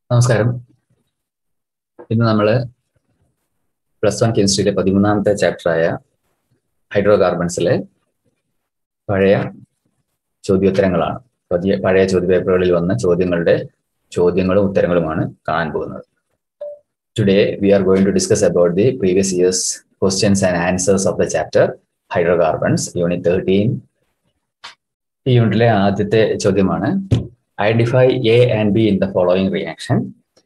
നമസ്കാരം ഇന്ന് നമ്മൾ പ്ലസ് വൺ കെമിസ്ട്രിയിലെ പതിമൂന്നാമത്തെ ചാപ്റ്ററായ ഹൈഡ്രോ കാർബൺസിലെ പഴയ ചോദ്യോത്തരങ്ങളാണ് പതിയ പഴയ ചോദ്യപേപ്പറുകളിൽ വന്ന ചോദ്യങ്ങളുടെ ചോദ്യങ്ങളും ഉത്തരങ്ങളുമാണ് കാണാൻ പോകുന്നത് today we are going to discuss about the previous years questions and answers of the chapter hydrocarbons unit thirteen ഈ യൂണിറ്റിലെ ആദ്യത്തെ ചോദ്യമാണ് identify A and B in the following reaction.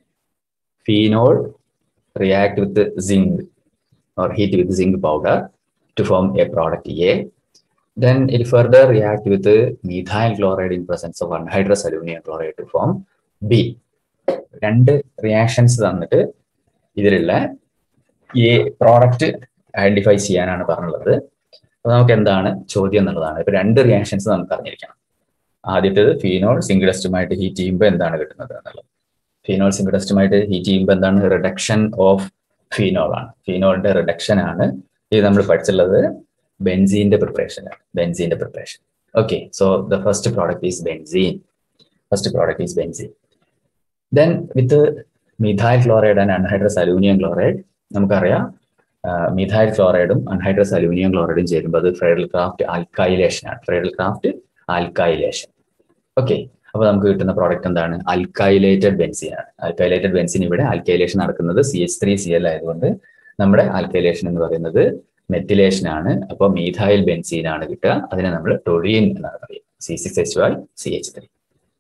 Phenol react with zinc or heat with zinc powder to form a product A. Then it further react with methyl chloride in presence of anhydrous aluminum chloride to form B. രണ്ട് reactions തന്നിട്ട് ഇതിലുള്ള A product identify ചെയ്യാനാണ് പറഞ്ഞുള്ളത് അപ്പൊ നമുക്ക് എന്താണ് ചോദ്യം എന്നുള്ളതാണ് ഇപ്പൊ രണ്ട് റിയാക്ഷൻസ് നമുക്ക് അറിഞ്ഞിരിക്കണം ആദ്യത്തേത് ഫീനോൾ സിംഗിഡസ്റ്റുമായിട്ട് ഹീറ്റ് ചെയ്യുമ്പോൾ എന്താണ് കിട്ടുന്നത് എന്നുള്ളത് ഫീനോൾ സിംഗിഡസ്റ്റുമായിട്ട് ഹീറ്റ് ചെയ്യുമ്പോൾ എന്താണ് റിഡക്ഷൻ ഓഫ് ഫീനോൾ ആണ് ഫീനോളിന്റെ റിഡക്ഷൻ ആണ് ഇത് നമ്മൾ പഠിച്ചുള്ളത് ബെൻസീന്റെ പ്രിപ്പറേഷൻ ആണ് ബെൻസീന്റെ preparation okay so the first product is benzene first product is benzene then with methyl chloride and anhydrous aluminium chloride നമുക്കറിയാം മിഥൈൽ ക്ലോറൈഡും അൺഹൈഡ്രസ് അലൂമിനിയം ക്ലോറൈഡും ചേരുമ്പോൾ അത് ഫ്രൈഡൽ ക്രാഫ്റ്റ് ആൽക്കൈലേഷൻ ആണ് ഫ്രൈഡൽ ക്രാഫ്റ്റ് ആൽക്കൈലേഷൻ ഓക്കെ അപ്പൊ നമുക്ക് കിട്ടുന്ന പ്രോഡക്റ്റ് എന്താണ് അൽക്കൈലേറ്റഡ് ബെൻസിൻ ആണ് അൽക്കൈലേറ്റഡ് ബെൻസിൻ ഇവിടെ ആൽക്കൈലേഷൻ നടക്കുന്നത് C H three C L ആയതുകൊണ്ട് നമ്മുടെ ആൽക്കൈലേഷൻ എന്ന് പറയുന്നത് മെത്തിലേഷൻ ആണ് അപ്പൊ മീഥൈൽ ബെൻസീൻ ആണ് കിട്ടുക അതിനെ നമ്മൾ ടൊളീൻ എന്നാണ് പറയുക C six H five C H three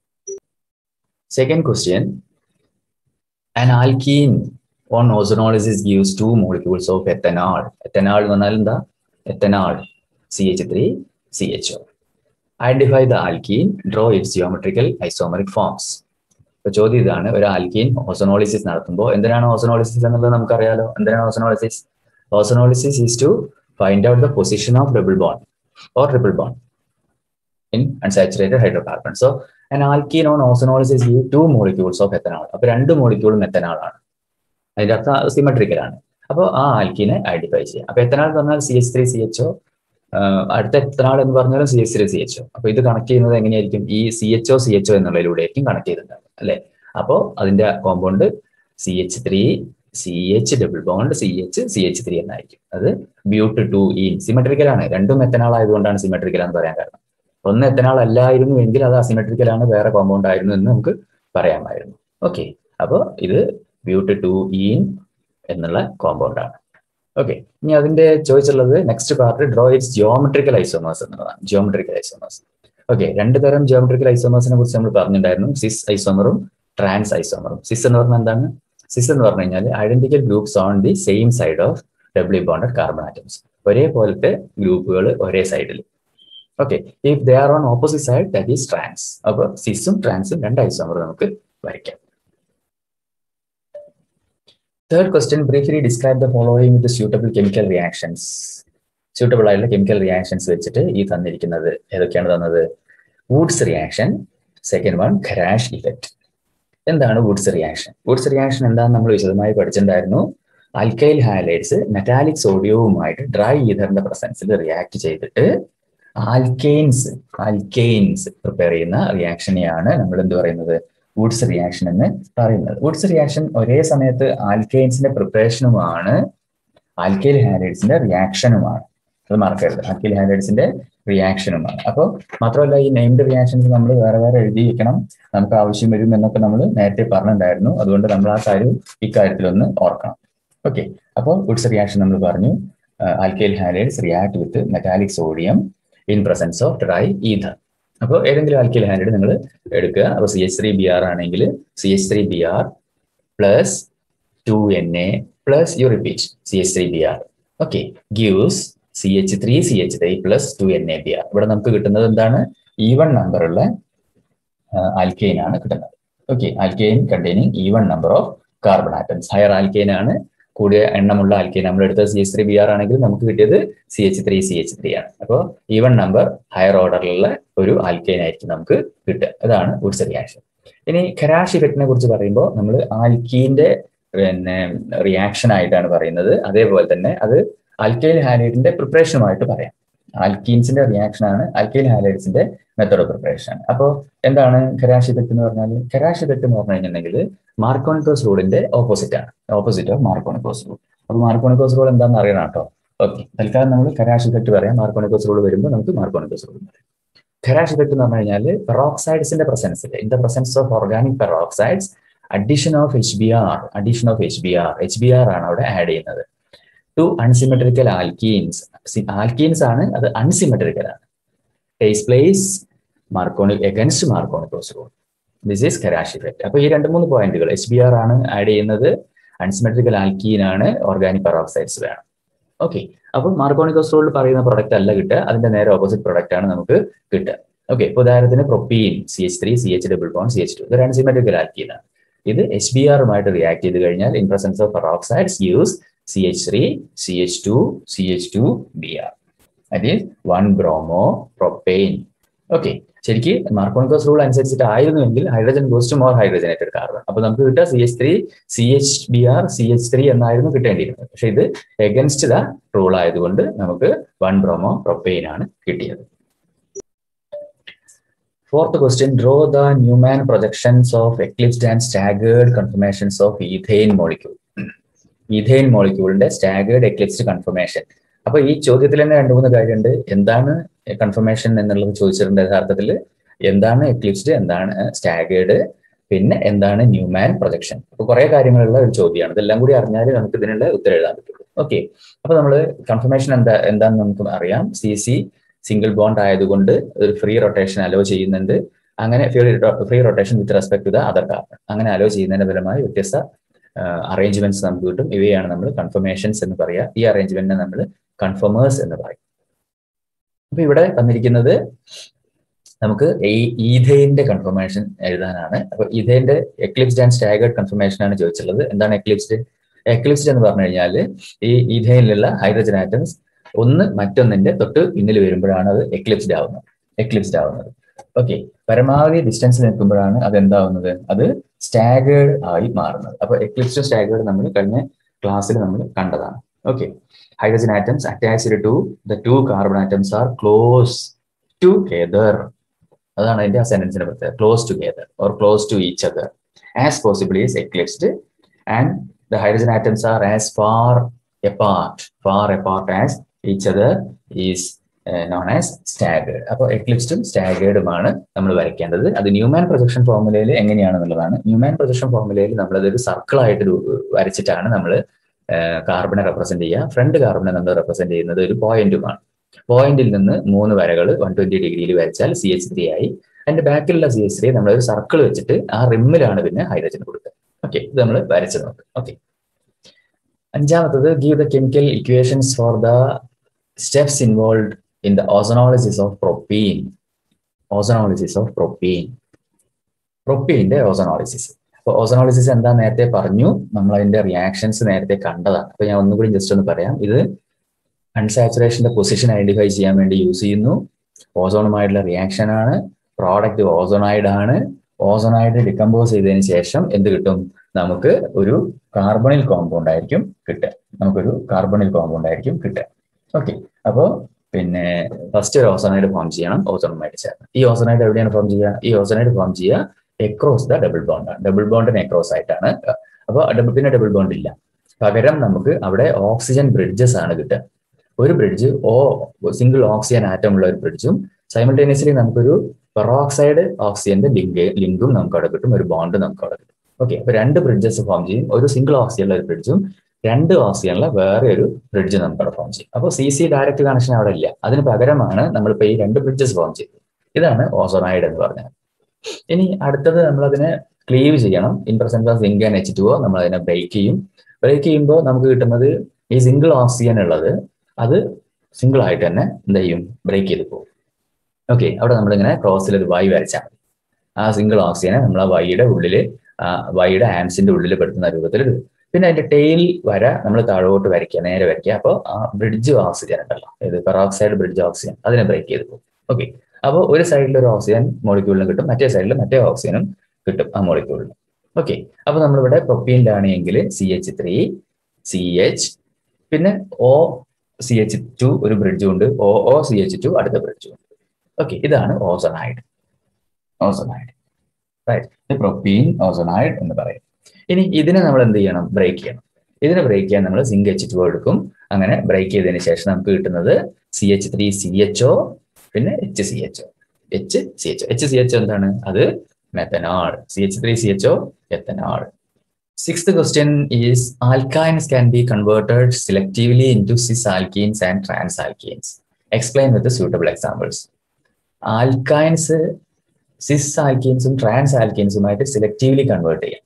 second question an alkene on ozonolysis gives two molecules of ethanal ethanal എന്ന് പറഞ്ഞാൽ എന്താ ethanal C H three C H O identify the alkene draw its geometrical isomeric forms ഇപ്പൊ ചോദ്യം ഇതാണ് ഒരു alkene ozonolysis നടത്തുമ്പോൾ എന്തിനാണ് ozonolysis എന്നുള്ളത് നമുക്കറിയാലോ എന്തിനാണ് ozonolysis ozonolysis is to find out the position of double bond or triple bond in unsaturated hydrocarbon so an alkene on ozonolysis give two molecules of ethanal അപ്പൊ രണ്ട് മോളിക്യൂളും എത്തനാൾ ആണ് അതിന്റെ അർത്ഥം സിമെട്രിക്കൽ ആണ് അപ്പോൾ ആ ആൽക്കീനെ ഐഡന്റിഫൈ ചെയ്യാം അപ്പൊ എത്തനാൾ എന്ന് പറഞ്ഞാൽ C H three C H O അടുത്ത എത്രനാൾ എന്ന് പറഞ്ഞാലും C H three C H O അപ്പൊ ഇത് കണക്ട് ചെയ്യുന്നത് എങ്ങനെയായിരിക്കും ഈ C H O C H O എന്നുള്ളതിലൂടെ ആയിരിക്കും കണക്ട് ചെയ്തിട്ടുണ്ടാവും അല്ലെ അപ്പോ അതിന്റെ compound C H three C H double bond C H C H three എന്നായിരിക്കും അത് ബ്യൂട്ട് ടു ഈ സിമെട്രിക്കൽ ആണ് രണ്ടും എത്തനാൾ ആയതുകൊണ്ടാണ് സിമെട്രിക്കൽ എന്ന് പറയാൻ കാരണം ഒന്ന് എത്തനാൾ അല്ലായിരുന്നു എങ്കിൽ അത് അസിമെട്രിക്കൽ ആണ് വേറെ കോമ്പൗണ്ട് ആയിരുന്നു എന്ന് നമുക്ക് പറയാമായിരുന്നു ഓക്കെ അപ്പോൾ ഇത് ബ്യൂട്ട് ടു ഈൻ എന്നുള്ള കോമ്പൗണ്ട് ആണ് ഓക്കെ ഇനി അതിന്റെ ചോദിച്ചുള്ളത് next part draw its geometrical isomers എന്നുള്ളതാണ് ജിയോമെട്രിക്കൽ ഐസോമേഴ്സ് ഓക്കെ രണ്ട് തരം ജിയോമെട്രിക്കൽ ഐസോമേഴ്സിനെ കുറിച്ച് നമ്മൾ പറഞ്ഞിട്ടുണ്ടായിരുന്നു സിസ് ഐസോമറും ട്രാൻസ് ഐസോമറും സിസ് എന്ന് പറഞ്ഞാൽ എന്താണ് സിസ് എന്ന് പറഞ്ഞു കഴിഞ്ഞാൽ identical groups on the same side of double bonded carbon atoms ഒരേപോലത്തെ ഗ്രൂപ്പുകൾ ഒരേ സൈഡിൽ okay if they are on opposite side that is trans അപ്പോൾ സിസും ട്രാൻസും രണ്ട് ഐസോമർ നമുക്ക് വരയ്ക്കാം third question briefly describe the following with suitable chemical reactions suitable ആയിട്ടുള്ള കെമിക്കൽ റിയാക്ഷൻസ് വെച്ചിട്ട് ഈ തന്നിരിക്കുന്നത് ഏതൊക്കെയാണ് തന്നത് Wurtz reaction second one Kharasch effect എന്താണ് വൂഡ്സ് റിയാക്ഷൻ വൂഡ്സ് റിയാക്ഷൻ എന്താണെന്ന് നമ്മൾ വിശദമായി പഠിച്ചിട്ടുണ്ടായിരുന്നു ആൽക്കൈൽ ഹാലൈഡ്സ് മെറ്റാലിക് സോഡിയവുമായിട്ട് ഡ്രൈ ഈഥറിന്റെ പ്രസൻസിൽ റിയാക്ട് ചെയ്തിട്ട് ആൽക്കെയിൻസ് ആൽക്കെയിൻസ് പ്രിപ്പയർ ചെയ്യുന്ന റിയാക്ഷനെയാണ് നമ്മൾ എന്ത് പറയുന്നത് വുഡ്സ് റിയാക്ഷൻ എന്ന് പറയുന്നത് വുഡ്സ് റിയാക്ഷൻ ഒരേ സമയത്ത് ആൽക്കെയിൻസിന്റെ പ്രിപ്പറേഷനുമാണ് ആൽക്കൈൽ ഹാലൈഡ്സിന്റെ റിയാക്ഷനുമാണ് അത് മറക്കരുത് ആൽക്കൈൽ ഹാലൈഡ്സിന്റെ റിയാക്ഷനുമാണ് അപ്പോൾ മാത്രമല്ല ഈ നെയിംഡ് റിയാക്ഷൻസ് നമ്മൾ വേറെ വേറെ എഴുതി വെക്കണം നമുക്ക് ആവശ്യം വരും എന്നൊക്കെ നമ്മൾ നേരത്തെ പറഞ്ഞിട്ടുണ്ടായിരുന്നു അതുകൊണ്ട് നമ്മൾ ആ കാര്യം ഇക്കാര്യത്തിലൊന്ന് ഓർക്കണം ഓക്കെ അപ്പോൾ വുഡ്സ് റിയാക്ഷൻ നമ്മൾ പറഞ്ഞു alkyl halides react with metallic sodium in presence of dry ether അപ്പോൾ ഏതെങ്കിലും ആൽക്കൈൽ ഹാലൈഡ് നിങ്ങൾ എടുക്കുക അപ്പോൾ C H three B R ആണെങ്കിൽ C H three B R plus two N A plus you repeat C H three B R okay gives C H three C H three plus two N A B R ഇവിടെ നമുക്ക് കിട്ടുന്നത് എന്താണ് even നമ്പറുള്ള alkane ആണ് കിട്ടുന്നത് okay alkane containing even number of carbon atoms higher alkane ആണ് കൂടിയ എണ്ണമുള്ള ആൽക്കെയിൻ നമ്മൾ എടുത്ത C H three B R ആണെങ്കിൽ നമുക്ക് കിട്ടിയത് C H three C H three ആണ് അപ്പോൾ ഈവൺ നമ്പർ ഹയർ ഓർഡറിലുള്ള ഒരു ആൽക്കെയിൻ ആയിരിക്കും നമുക്ക് കിട്ടുക അതാണ് വുഡ്സ് റിയാക്ഷൻ ഇനി ഖരാഷ് ഇഫക്റ്റിനെ കുറിച്ച് പറയുമ്പോൾ നമ്മൾ ആൽക്കീന്റെ പിന്നെ റിയാക്ഷൻ ആയിട്ടാണ് പറയുന്നത് അതേപോലെ തന്നെ അത് ആൽക്കൈൽ ഹാലൈഡിന്റെ പ്രിപ്പറേഷനുമായിട്ട് പറയാം ആൽക്കീൻസിന്റെ റിയാക്ഷൻ ആണ് ആൽക്കൈൽ ഹാലൈഡ്സിന്റെ മെത്തഡ് ഓഫ് പ്രിപ്പറേഷൻ ആണ് അപ്പോൾ എന്താണ് ഖരാഷ് ഇഫക്റ്റ് എന്ന് പറഞ്ഞാൽ ഖരാഷ് ഇഫക്റ്റ് എന്ന് പറഞ്ഞു കഴിഞ്ഞിട്ടുണ്ടെങ്കിൽ മാർക്കോണിക്കോസ് റൂളിന്റെ ഓപ്പോസിറ്റ് ആണ് ഓപ്പോസിറ്റ് ഓഫ് മാർക്കോണിക്കോസ് റൂൾ അപ്പൊ മാർക്കോണിക്കോസ് റൂൾ എന്താണെന്ന് അറിയണം കേട്ടോ ഓക്കെ തൽക്കാലം നമ്മൾ കരാഷ് ഇഫക്റ്റ് പറയാം മാർക്കോണിക്കോസ് റൂൾ വരുമ്പോൾ നമുക്ക് മാർക്കോണിക്കോസ് റൂൾ പറയാം ഖരാഷ് ഇഫക്റ്റ് എന്ന് പറഞ്ഞു കഴിഞ്ഞാൽ പെറോക്സൈഡ്സിന്റെ പ്രസൻസിൽ in the presence of organic peroxides addition of H B R addition of H B R H B R ആണ് അവിടെ ആഡ് ചെയ്യുന്നത് ടു അൺസിമെട്രിക്കൽ ആൽക്കീൻസ് ആൽക്കീൻസ് ആണ് അത് അൺസിമെട്രിക്കൽ ആണ് takes place Markovnikov against Markovnikov's rule this is Kharasch effect അപ്പൊ ഈ രണ്ട് മൂന്ന് പോയിന്റുകൾ എച്ച് ബി ആർ ആണ് ആഡ് ചെയ്യുന്നത് അൺസിമെട്രിക്കൽ ആൽക്കീൻ ആണ് ഓർഗാനിക് പെറോക്സൈഡ്സ് വേണം ഓക്കെ അപ്പൊ മാർക്കോണിക്കോസ് റൂളിൽ പറയുന്ന പ്രൊഡക്റ്റ് അല്ല കിട്ടുക അതിന്റെ നേരെ ഓപ്പോസിറ്റ് പ്രൊഡക്റ്റ് ആണ് നമുക്ക് കിട്ടുക ഓക്കെ ഇപ്പൊ ഉദാഹരണത്തിന് propene C H three C H double bond C H two ഇത് അൺസിമെട്രിക്കൽ ആൽക്കീനാണ് ഇത് എച്ച് ബി ആറുമായിട്ട് റിയാക്ട് ചെയ്ത് കഴിഞ്ഞാൽ in presence of peroxides use C H three C H two C H two B R that is one bromopropane okay ശരിക്ക് Markovnikov's rule അനുസരിച്ചിട്ട് ആയിരുന്നുവെങ്കിൽ hydrogen goes to more hydrogenated carbon അപ്പൊ നമുക്ക് കിട്ടുക C H three C H B R C H three എന്നായിരുന്നു കിട്ടേണ്ടിയിരുന്നത് പക്ഷെ ഇത് എഗൻസ്റ്റ് ദ റൂൾ ആയതുകൊണ്ട് നമുക്ക് വൺ ബ്രോമോ പ്രൊപ്പെയിൻ ആണ് കിട്ടിയത് fourth question draw the Newman projections of eclipsed and staggered conformations of ethane molecule ethane മോളിക്യൂളിന്റെ staggered eclipsed conformation അപ്പൊ ഈ ചോദ്യത്തിൽ തന്നെ രണ്ടു മൂന്ന് കാര്യമുണ്ട് എന്താണ് കൺഫർമേഷൻ എന്നുള്ളത് ചോദിച്ചിട്ടുണ്ട് യഥാർത്ഥത്തിൽ എന്താണ് എക്ലിപ്സ്ഡ് എന്താണ് സ്റ്റാഗേർഡ് പിന്നെ എന്താണ് ന്യൂമാൻ പ്രൊജക്ഷൻ അപ്പൊ കുറെ കാര്യങ്ങളുള്ള ഒരു ചോദ്യമാണ് ഇതെല്ലാം കൂടി അറിഞ്ഞാൽ നമുക്ക് ഇതിനുള്ള ഉത്തരം എഴുതാൻ പറ്റുള്ളൂ ഓക്കെ അപ്പൊ നമ്മൾ കൺഫർമേഷൻ എന്താ എന്താണെന്ന് നമുക്ക് അറിയാം സി സി സിംഗിൾ ബോണ്ട് ആയതുകൊണ്ട് ഒരു ഫ്രീ റൊട്ടേഷൻ അലോ ചെയ്യുന്നുണ്ട് അങ്ങനെ free rotation with respect to the other carbon അങ്ങനെ അലോ ചെയ്യുന്നതിന്റെ ഫലമായി വ്യത്യസ്ത അറേഞ്ച്മെന്റ്സ് നമുക്ക് കിട്ടും ഇവയാണ് നമ്മൾ കൺഫർമേഷൻസ് എന്ന് പറയുക ഈ അറേഞ്ച്മെന്റിനെ നമ്മൾ കൺഫർമേഴ്സ് എന്ന് പറയും അപ്പൊ ഇവിടെ തന്നിരിക്കുന്നത് നമുക്ക് ഈ ഈഥൈന്റെ കൺഫർമേഷൻ എഴുതാനാണ് അപ്പൊ ഈഥൈന്റെ എക്ലിപ്സ്ഡ് ആൻഡ് സ്റ്റാഗേർഡ് കൺഫർമേഷൻ ആണ് ചോദിച്ചിട്ടുള്ളത് എന്താണ് എക്ലിപ്സ്ഡ് എക്ലിപ്സ്ഡ് എന്ന് പറഞ്ഞു കഴിഞ്ഞാൽ ഈ ഈഥൈനിലുള്ള ഹൈഡ്രജൻ ആറ്റംസ് ഒന്ന് മറ്റൊന്നിന്റെ തൊട്ട് പിന്നിൽ വരുമ്പോഴാണ് അത് എക്ലിപ്സ്ഡ് ആവുന്നത് എക്ലിപ്സ്ഡ് ആവുന്നത് ഓക്കെ പരമാവധി ഡിസ്റ്റൻസിൽ നിൽക്കുമ്പോഴാണ് അത് എന്താവുന്നത് അത് സ്റ്റാഗേർഡ് ആയി മാറുന്നത് അപ്പൊ എക്ലിപ്സ്ഡ് സ്റ്റാഗേർഡ് നമ്മൾ കഴിഞ്ഞ ക്ലാസ്സിൽ നമ്മൾ കണ്ടതാണ് okay hydrogen atoms attached to the two carbon atoms are close together അതാണ് അതിന്റെ ആ സെന്റൻസിന്റെ പ്രത്യേകത close together or close to each other as possible is eclipsed and the hydrogen atoms are as far apart far apart as each other is known as staggered അപ്പോൾ എക്ലിപ്സ്ഡും സ്റ്റാഗേർഡുമാണ് നമ്മൾ വരയ്ക്കേണ്ടത് അത് Newman projection ഫോർമുലയിൽ എങ്ങനെയാണെന്നുള്ളതാണ് ന്യൂമാൻ പ്രൊജക്ഷൻ ഫോർമുലയിൽ നമ്മളതൊരു സർക്കിളായിട്ട് വരച്ചിട്ടാണ് നമ്മൾ കാർബണെ represent ചെയ്യുക front കാർബണെ നമ്മൾ represent ചെയ്യുന്നത് ഒരു പോയിന്റുമാണ് പോയിന്റിൽ നിന്ന് മൂന്ന് വരകൾ വൺ ട്വന്റി ഡിഗ്രിയിൽ വരച്ചാൽ സി എച്ച് ത്രീ ആയി അതിന്റെ ബാക്കിലുള്ള സി എച്ച് ത്രീ നമ്മൾ ഒരു സർക്കിൾ വെച്ചിട്ട് ആ റിമ്മിലാണ് പിന്നെ ഹൈഡ്രജൻ കൊടുക്കുക ഓക്കെ ഇത് നമ്മൾ വരച്ച് നോക്കും ഓക്കെ അഞ്ചാമത്തത് give the chemical equations for the steps involve in the ozonolysis of propene ozonolysis of propene പ്രൊപ്പീന്റെ ഓസനോളിസിസ് അപ്പൊ ഓസനോളിസിസ് എന്താ നേരത്തെ പറഞ്ഞു നമ്മൾ അതിന്റെ റിയാക്ഷൻസ് നേരത്തെ കണ്ടതാണ് അപ്പൊ ഞാൻ ഒന്നുകൂടി ജസ്റ്റ് ഒന്ന് പറയാം ഇത് അൺസാച്ചുറേഷന്റെ പൊസിഷൻ ഐഡന്റിഫൈ ചെയ്യാൻ വേണ്ടി യൂസ് ചെയ്യുന്നു ഓസോണുമായിട്ടുള്ള റിയാക്ഷൻ ആണ് പ്രോഡക്റ്റ് ഓസോണൈഡ് ആണ് ഓസോണൈഡ് ഡിക്കമ്പോസ് ചെയ്തതിന് ശേഷം എന്ത് കിട്ടും നമുക്ക് ഒരു കാർബണിൽ കോമ്പൗണ്ട് ആയിരിക്കും കിട്ടുക നമുക്കൊരു കാർബണിൽ കോമ്പൗണ്ട് ആയിരിക്കും കിട്ടുക ഓക്കെ അപ്പോൾ പിന്നെ ഫസ്റ്റ് ഒരു ഓസോണൈഡ് ഫോം ചെയ്യണം ഓസോണുമായിട്ട് ചേർന്ന് ഈ ഓസോണൈഡ് എവിടെയാണ് ഫോം ചെയ്യുക ഈ ഓസോണൈഡ് ഫോം ചെയ്യുക across the double bond double ബോണ്ടിന് എക്രോസ് ആയിട്ടാണ് അപ്പോൾ ഡബിൾ പിന്നെ ഡബിൾ ബോണ്ട് ഇല്ല പകരം നമുക്ക് അവിടെ ഓക്സിജൻ ബ്രിഡ്ജസ് ആണ് കിട്ടുക ഒരു bridge O single oxygen atom ഉള്ള ഒരു ബ്രിഡ്ജും സൈമിൾട്ടേനിയസ്ലി നമുക്കൊരു പെറോക്സൈഡ് ഓക്സിജന്റെ ലിങ്ക് ലിങ്കും നമുക്ക് അവിടെ കിട്ടും ഒരു ബോണ്ട് നമുക്ക് അവിടെ കിട്ടും ഓക്കെ അപ്പൊ രണ്ട് ബ്രിഡ്ജസ് ഫോം ചെയ്യും ഒരു സിംഗിൾ ഓക്സിജനുള്ള ഒരു ബ്രിഡ്ജും രണ്ട് ഓക്സിജനുള്ള വേറെ ഒരു ബ്രിഡ്ജ് നമുക്ക് അവിടെ ഫോം ചെയ്യും അപ്പോൾ സി സി ഡയറക്റ്റ് കണക്ഷൻ അവിടെ ഇല്ല അതിന് പകരമാണ് നമ്മളിപ്പോൾ ഈ രണ്ട് ബ്രിഡ്ജസ് ഫോം ചെയ്തത് ഇതാണ് ഓസോണൈഡ് എന്ന് പറഞ്ഞത് ഇനി അടുത്തത് നമ്മൾ അതിനെ ക്ലീവ് ചെയ്യണം in presence of zinc and H two O നമ്മൾ അതിനെ ബ്രേക്ക് ചെയ്യും ബ്രേക്ക് ചെയ്യുമ്പോൾ നമുക്ക് കിട്ടുന്നത് ഈ സിംഗിൾ ഓക്സിജൻ ഉള്ളത് അത് സിംഗിൾ ആയിട്ട് തന്നെ എന്ത് ചെയ്യും ബ്രേക്ക് ചെയ്ത് പോകും ഓക്കെ അവിടെ നമ്മളിങ്ങനെ ക്രോസിൽ ഒരു വൈ വരച്ചാൽ മതി ആ സിംഗിൾ ഓക്സിജനെ നമ്മൾ ആ വൈയുടെ ഉള്ളിൽ വൈയുടെ ആൻസിന്റെ ഉള്ളിൽ പെടുത്തുന്ന രൂപത്തിൽ ഇടും പിന്നെ അതിന്റെ ടെയിൽ വര നമ്മൾ താഴോട്ട് വരയ്ക്കുക നേരെ വരയ്ക്കുക അപ്പോൾ ആ ബ്രിഡ്ജ് ഓക്സിജൻ ഉണ്ടല്ലോ ഇത് പെറോക്സൈഡ് ബ്രിഡ്ജ് ഓക്സിജൻ അതിനെ ബ്രേക്ക് ചെയ്ത് പോകും ഓക്കെ അപ്പോൾ ഒരു സൈഡിൽ ഒരു ഓക്സിജൻ മോളിക്യൂളിന് കിട്ടും മറ്റേ സൈഡിൽ മറ്റേ ഓക്സിജനും കിട്ടും ആ മോളിക്യൂളിന് ഓക്കെ അപ്പൊ നമ്മളിവിടെ പ്രൊപ്പീനിലാണ് എങ്കിൽ C H three C H പിന്നെ ഒ സി എച്ച് ടു ഒരു ബ്രിഡ്ജും ഉണ്ട് O O C H two അടുത്ത ബ്രിഡ്ജും ഉണ്ട് ഓക്കെ ഇതാണ് ozonide ozonide right propene ozonide എന്ന് പറയും ഇനി ഇതിനെ നമ്മൾ എന്ത് ചെയ്യണം ബ്രേക്ക് ചെയ്യണം ഇതിനെ ബ്രേക്ക് ചെയ്യാൻ നമ്മൾ സിങ്ക് എച്ച് ടു എടുക്കും അങ്ങനെ ബ്രേക്ക് ചെയ്തതിന് ശേഷം നമുക്ക് കിട്ടുന്നത് C H three C H O പിന്നെ H C H O H C H O H C H എന്താണ് അത് methanal C H three C H O ethanal sixth question is alkynes can be converted selectively into cis alkenes and trans alkenes explain with suitable examples alkynes cis ആൽക്കീൻസും trans ആൽക്കീൻസുമായിട്ട് selectively convert ചെയ്യാം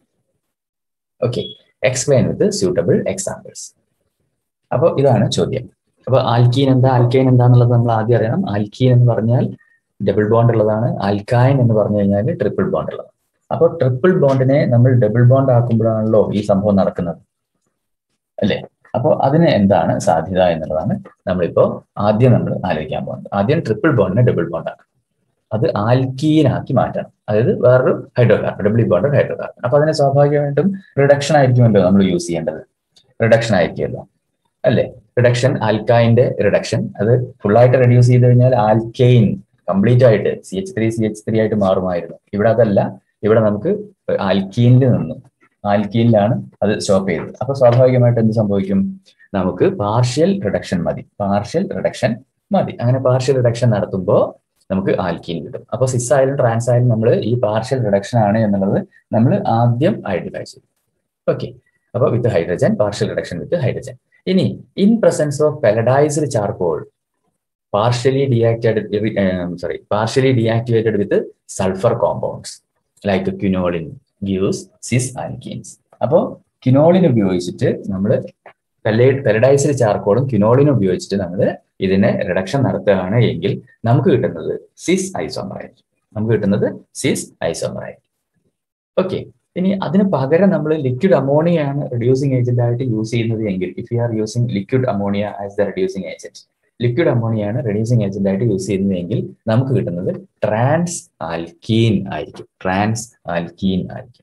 okay explain with suitable examples അപ്പോൾ ഇതാണ് ചോദ്യം അപ്പോൾ alkene എന്താ alkyne എന്താന്നുള്ളത് നമ്മൾ ആദ്യം അറിയണം ആൽക്കീൻ എന്ന് പറഞ്ഞാൽ ഡബിൾ ബോണ്ട് ഉള്ളതാണ് ആൽക്കൈൻ എന്ന് പറഞ്ഞു കഴിഞ്ഞാൽ ട്രിപ്പിൾ ബോണ്ട് ഉള്ളതാണ് അപ്പോൾ ട്രിപ്പിൾ ബോണ്ടിനെ നമ്മൾ ഡബിൾ ബോണ്ട് ആക്കുമ്പോഴാണല്ലോ ഈ സംഭവം നടക്കുന്നത് അല്ലേ അപ്പോൾ അതിന് എന്താണ് സാധ്യത എന്നുള്ളതാണ് നമ്മളിപ്പോൾ ആദ്യം നമ്മൾ ആലോചിക്കാൻ പോകുന്നത് ആദ്യം ട്രിപ്പിൾ ബോണ്ടിനെ ഡബിൾ ബോണ്ട് ആക്കണം അത് ആൽക്കീനാക്കി മാറ്റണം അതായത് വേറൊരു ഹൈഡ്രോകാർബൺ ഡബിൾ ബോണ്ട് ഹൈഡ്രോകാർബൺ അപ്പൊ അതിനെ സ്വാഭാവികമായിട്ടും റിഡക്ഷൻ ആയിരിക്കുമല്ലോ നമ്മൾ യൂസ് ചെയ്യേണ്ടത് റിഡക്ഷൻ ആയിരിക്കുമല്ലോ അല്ലേ റിഡക്ഷൻ ആൽക്കൈന്റെ റിഡക്ഷൻ അത് ഫുള്ളായിട്ട് റെഡ്യൂസ് ചെയ്ത് കഴിഞ്ഞാൽ ആൽക്കെയിൻ കംപ്ലീറ്റ് ആയിട്ട് C H three C H three ആയിട്ട് മാറുമായിരുന്നു ഇവിടെ അതല്ല ഇവിടെ നമുക്ക് ആൽക്കീനിൽ നിന്നും ആൽക്കീനിലാണ് അത് സ്റ്റോപ്പ് ചെയ്തത് അപ്പൊ സ്വാഭാവികമായിട്ട് എന്ത് സംഭവിക്കും നമുക്ക് പാർഷ്യൽ റിഡക്ഷൻ മതി പാർഷ്യൽ റിഡക്ഷൻ മതി അങ്ങനെ പാർഷ്യൽ റിഡക്ഷൻ നടത്തുമ്പോൾ നമുക്ക് ആൽക്കീൻ കിട്ടും അപ്പൊ സിസ് ആയാലും ട്രാൻസ് ആയാലും നമ്മൾ ഈ പാർഷ്യൽ റിഡക്ഷൻ ആണ് എന്നുള്ളത് നമ്മൾ ആദ്യം ഐഡന്റിഫൈ ചെയ്യും ഓക്കെ അപ്പൊ with hydrogen partial reduction with hydrogen ഇനി in presence of palladised charcoal partially deactivated sorry partially deactivated with sulphur compounds like quinoline gives cis alkenes അപ്പോൾ ക്യുനോളിൻ ഉപയോഗിച്ചിട്ട് നമ്മൾ പെലഡൈസ്ഡ് ചാർക്കോളും ക്യുനോളിനും ഉപയോഗിച്ചിട്ട് നമ്മൾ ഇതിനെ റിഡക്ഷൻ നടത്തുകയാണ് എങ്കിൽ നമുക്ക് കിട്ടുന്നത് സിസ് ഐസോമർ ആയിരിക്കും നമുക്ക് കിട്ടുന്നത് സിസ് ഐസോമർ ആയിരിക്കും ഓക്കെ ഇനി അതിന് പകരം നമ്മൾ ലിക്വിഡ് അമോണിയാണ് റെഡ്യൂസിങ് ഏജന്റ് ആയിട്ട് യൂസ് ചെയ്യുന്നത് എങ്കിൽ if you are using liquid ammonia as the reducing agent liquid അമോണിയാണ് റെഡ്യൂസിങ് ഏജന്റ് ആയിട്ട് യൂസ് ചെയ്യുന്നതെങ്കിൽ നമുക്ക് കിട്ടുന്നത് ട്രാൻസ് ആൽക്കീൻ ആയിരിക്കും ട്രാൻസ് ആൽക്കീൻ ആയിരിക്കും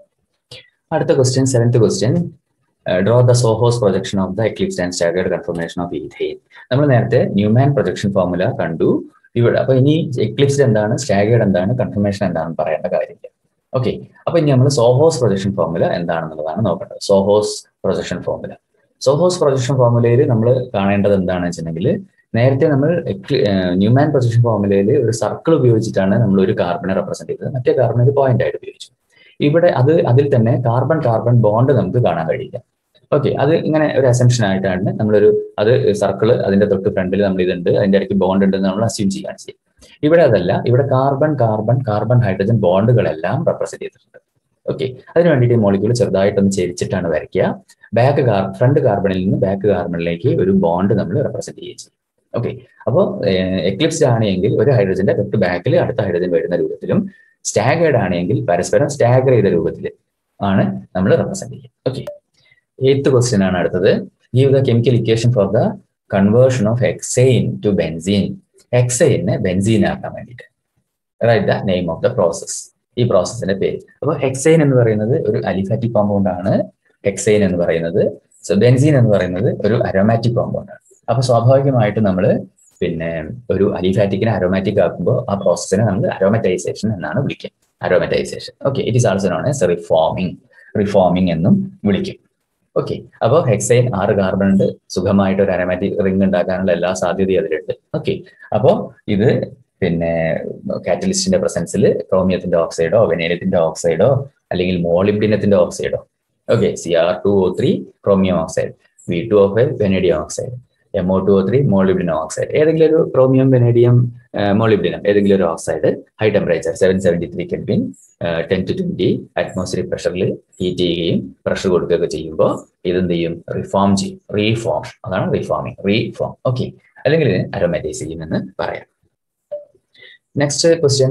അടുത്ത question seventh question draw the സോഹോസ് projection of the eclipse and staggered conformation of ethane നമ്മൾ നേരത്തെ ന്യൂമാൻ പ്രൊജക്ഷൻ ഫോർമുല കണ്ടു ഇവിടെ അപ്പൊ ഇനി എക്ലിപ്സ്ഡ് എന്താണ് സ്റ്റാഗേർഡ് എന്താണ് കൺഫർമേഷൻ എന്താണെന്ന് പറയേണ്ട കാര്യമില്ല ഓക്കെ അപ്പൊ ഇനി നമ്മൾ സോഹോസ് പ്രൊജക്ഷൻ ഫോർമുല എന്താണെന്നുള്ളതാണ് നോക്കേണ്ടത് സോഹോസ് പ്രൊജക്ഷൻ ഫോർമുല സോഹോസ് പ്രൊജക്ഷൻ ഫോർമുലയിൽ നമ്മൾ കാണേണ്ടത് എന്താണെന്ന് വെച്ചിട്ടുണ്ടെങ്കിൽ നേരത്തെ നമ്മൾ ന്യൂമാൻ പ്രൊജക്ഷൻ ഫോർമുലയിൽ ഒരു സർക്കിൾ ഉപയോഗിച്ചിട്ടാണ് നമ്മൾ ഒരു കാർബണെ റെപ്രസെന്റ് ചെയ്തത് മറ്റേ കാർബൺ ഒരു പോയിന്റ് ആയിട്ട് ഉപയോഗിച്ചു ഇവിടെ അത് അതിൽ തന്നെ കാർബൺ കാർബൺ ബോണ്ട് നമുക്ക് കാണാൻ കഴിയില്ല ഓക്കെ അത് ഇങ്ങനെ ഒരു അസംഷൻ ആയിട്ടാണ് നമ്മളൊരു അത് സർക്കിൾ അതിന്റെ തൊട്ട് ഫ്രണ്ടിൽ നമ്മൾ ഇതുണ്ട് അതിന്റെ ഇടയ്ക്ക് ബോണ്ട് ഉണ്ടെന്ന് നമ്മൾ അസ്യൂം ചെയ്യുകയാണ് ചെയ്യുക ഇവിടെ അതല്ല ഇവിടെ കാർബൺ കാർബൺ കാർബൺ ഹൈഡ്രജൻ ബോണ്ടുകളെല്ലാം റെപ്രസെന്റ് ചെയ്തിട്ടുണ്ട് ഓക്കെ അതിന് വേണ്ടിയിട്ട് മോളിക്യൂൾ ചെറുതായിട്ടൊന്ന് ചെരിച്ചിട്ടാണ് വരയ്ക്കുക ബാക്ക് കാർ ഫ്രണ്ട് കാർബണിൽ നിന്ന് ബാക്ക് കാർബണിലേക്ക് ഒരു ബോണ്ട് നമ്മൾ റെപ്രസെന്റ് ചെയ്യുക ചെയ്യും ഓക്കെ അപ്പോൾ എക്ലിപ്സ്ഡ് ആണെങ്കിൽ ഒരു ഹൈഡ്രജന്റെ തൊട്ട് ബാക്കിൽ അടുത്ത ഹൈഡ്രജൻ വരുന്ന രൂപത്തിലും സ്റ്റാഗേർഡ് ആണെങ്കിൽ പരസ്പരം സ്റ്റാഗർ ചെയ്ത രൂപത്തിൽ ആണ് നമ്മൾ റെപ്രസെന്റ് ചെയ്യുക ഓക്കെ എയ്ത്ത് ക്വസ്റ്റ്യൻ ആണ് അടുത്തത് give the chemical equation for the conversion of hexane to benzene എക്സൈനെ ബെൻസീൻ ആക്കാൻ വേണ്ടിയിട്ട് write the name of the process ഈ പ്രോസസ്സിന്റെ പേര് അപ്പോൾ ഹെക്സൈൻ എന്ന് പറയുന്നത് ഒരു അലിഫാറ്റിക് കോമ്പൗണ്ട് ആണ് ഹെക്സൈൻ എന്ന് പറയുന്നത് സോ ബെൻസീൻ എന്ന് പറയുന്നത് ഒരു അരോമാറ്റിക് കോമ്പൗണ്ട് ആണ് അപ്പൊ സ്വാഭാവികമായിട്ട് നമ്മൾ പിന്നെ ഒരു അലിഫാറ്റിക്കിനെ അരോമാറ്റിക് ആക്കുമ്പോൾ ആ പ്രോസസ്സിനെ നമ്മൾ അരോമറ്റൈസേഷൻ എന്നാണ് വിളിക്കുക aromatisation okay it is also known as reforming reforming എന്നും വിളിക്കും ഓക്കെ അപ്പോൾ ഹെക്സൈൻ ആറ് കാർബൺ ഉണ്ട് സുഖമായിട്ട് ഒരു അരോമാറ്റിക് റിംഗ് ഉണ്ടാക്കാനുള്ള എല്ലാ സാധ്യതയും അതിലുണ്ട് ഓക്കെ അപ്പോൾ ഇത് പിന്നെ കാറ്റലിസ്റ്റിന്റെ പ്രസൻസിൽ ക്രോമിയത്തിന്റെ ഓക്സൈഡോ വെനേലിയത്തിന്റെ ഓക്സൈഡോ അല്ലെങ്കിൽ മോളിബ്ഡിനത്തിന്റെ ഓക്സൈഡോ okay C R two O three chromium oxide V two of a vanadium oxide M O two O three molybdenum oxide ഏതെങ്കിലും ഒരു ക്രോമിയം വെനേഡിയം മോളിബ്ഡിനം ഏതെങ്കിലും ഒരു oxide high temperature seven seventy three kelvin ten two twenty atmospheric പ്രഷറിൽ heat ചെയ്യുകയും pressure കൊടുക്കുകയൊക്കെ ചെയ്യുമ്പോൾ ഇതെന്ത് ചെയ്യും റിഫോം ചെയ്യും റീഫോം അതാണ് റീഫോമിങ് റീഫോം ഓക്കെ അല്ലെങ്കിൽ അരോമാറ്റൈസ് ചെയ്യുമെന്ന് പറയാം next question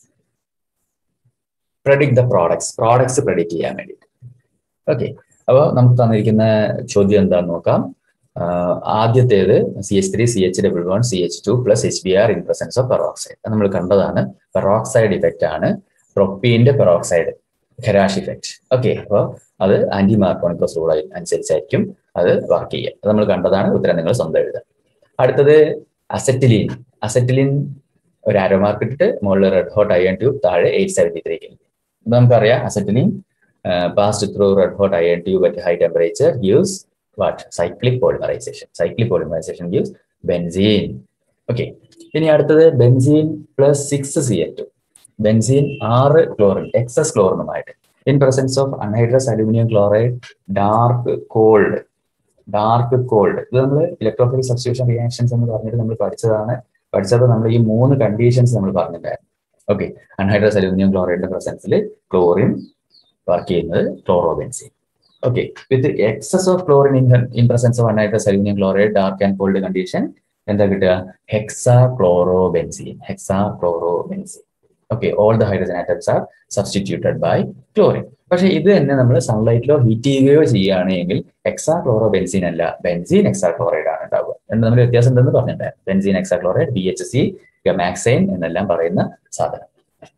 predict the products products predict ചെയ്യാൻ വേണ്ടിയിട്ട് ഓക്കെ അപ്പോൾ നമുക്ക് തന്നിരിക്കുന്ന ചോദ്യം എന്താന്ന് നോക്കാം ആദ്യത്തേത് C H three C H double one C H two plus H B R in presence of peroxide നമ്മൾ കണ്ടതാണ് പെറോക്സൈഡ് ഇഫക്റ്റ് ആണ് പ്രൊപ്പീന്റെ പെറോക്സൈഡ് ഖരാഷ് ഇഫക്റ്റ് ഓക്കെ അപ്പോൾ അത് ആന്റി മാർക്കോണിക്കോസ് റൂൾ അനുസരിച്ചായിരിക്കും അത് വർക്ക് ചെയ്യുക അത് നമ്മൾ കണ്ടതാണ് ഉത്തരം നിങ്ങൾ സ്വന്തം എഴുതുക അടുത്തത് അസറ്റിലിൻ അസറ്റിലിൻ ഒരു ആരോ മാർക്ക് ഇട്ടിട്ട് മുകളിൽ റെഡ് ഹോട്ട് അയൺ ട്യൂബ് താഴെ എയ്റ്റ് സെവൻറ്റി ത്രീ കെൽവിൻ നമുക്കറിയാം acetylene uh, passed through red hot iron tube at high temperature gives what? Cyclic polymerization. Cyclic polymerization gives benzene. Okay. ഇനി അടുത്തത് benzene plus six C L two benzene ആറ് chlorine excess ക്ലോറിനുമായിട്ട് in presence of anhydrous aluminium chloride dark cold dark cold ഇത് നമ്മൾ electrophilic substitution reactions എന്ന് പറഞ്ഞിട്ട് നമ്മൾ പഠിച്ചതാണ് പഠിച്ചപ്പോൾ നമ്മൾ ഈ മൂന്ന് കണ്ടീഷൻസ് നമ്മൾ പറഞ്ഞിട്ടുണ്ടായിരുന്നു ഓക്കെ അൺഹൈഡ്രസ് അലൂമിനിയം ക്ലോറൈഡിന്റെ പ്രസൻസിൽ ക്ലോറിൻ വർക്ക് ചെയ്യുന്നത് chlorobenzene okay with excess of chlorine in in presence of anhydrous aluminium chloride dark and cold condition എന്താ കിട്ടുക hexachlorobenzene hexachlorobenzene okay all the hydrogen atoms are substituted by chlorine പക്ഷേ ഇത് തന്നെ നമ്മൾ സൺലൈറ്റിലോ heat ചെയ്യുകയോ ചെയ്യുകയാണെങ്കിൽ hexachlorobenzene അല്ല ബെൻസീൻ എക്സാ ക്ലോറൈഡ് ആണ് ഉണ്ടാവുക രണ്ട് തമ്മിൽ വ്യത്യാസം ഉണ്ടെന്ന് പറഞ്ഞിട്ടുണ്ടായിരുന്നു benzene hexachloride B H C gammexane എന്നെല്ലാം പറയുന്ന സാധനം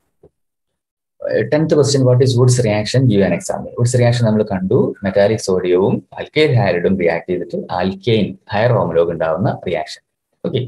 tenth question what is Wurtz reaction give an example Wurtz reaction നമ്മൾ കണ്ടു മെറ്റാലിക് സോഡിയവും അൽക്കൈൽ ഹൈഡും റിയാക്ട് ചെയ്തിട്ട് ആൽക്കെയിൻ ഹയർ ഓമലോഗ് ഉണ്ടാവുന്ന reaction okay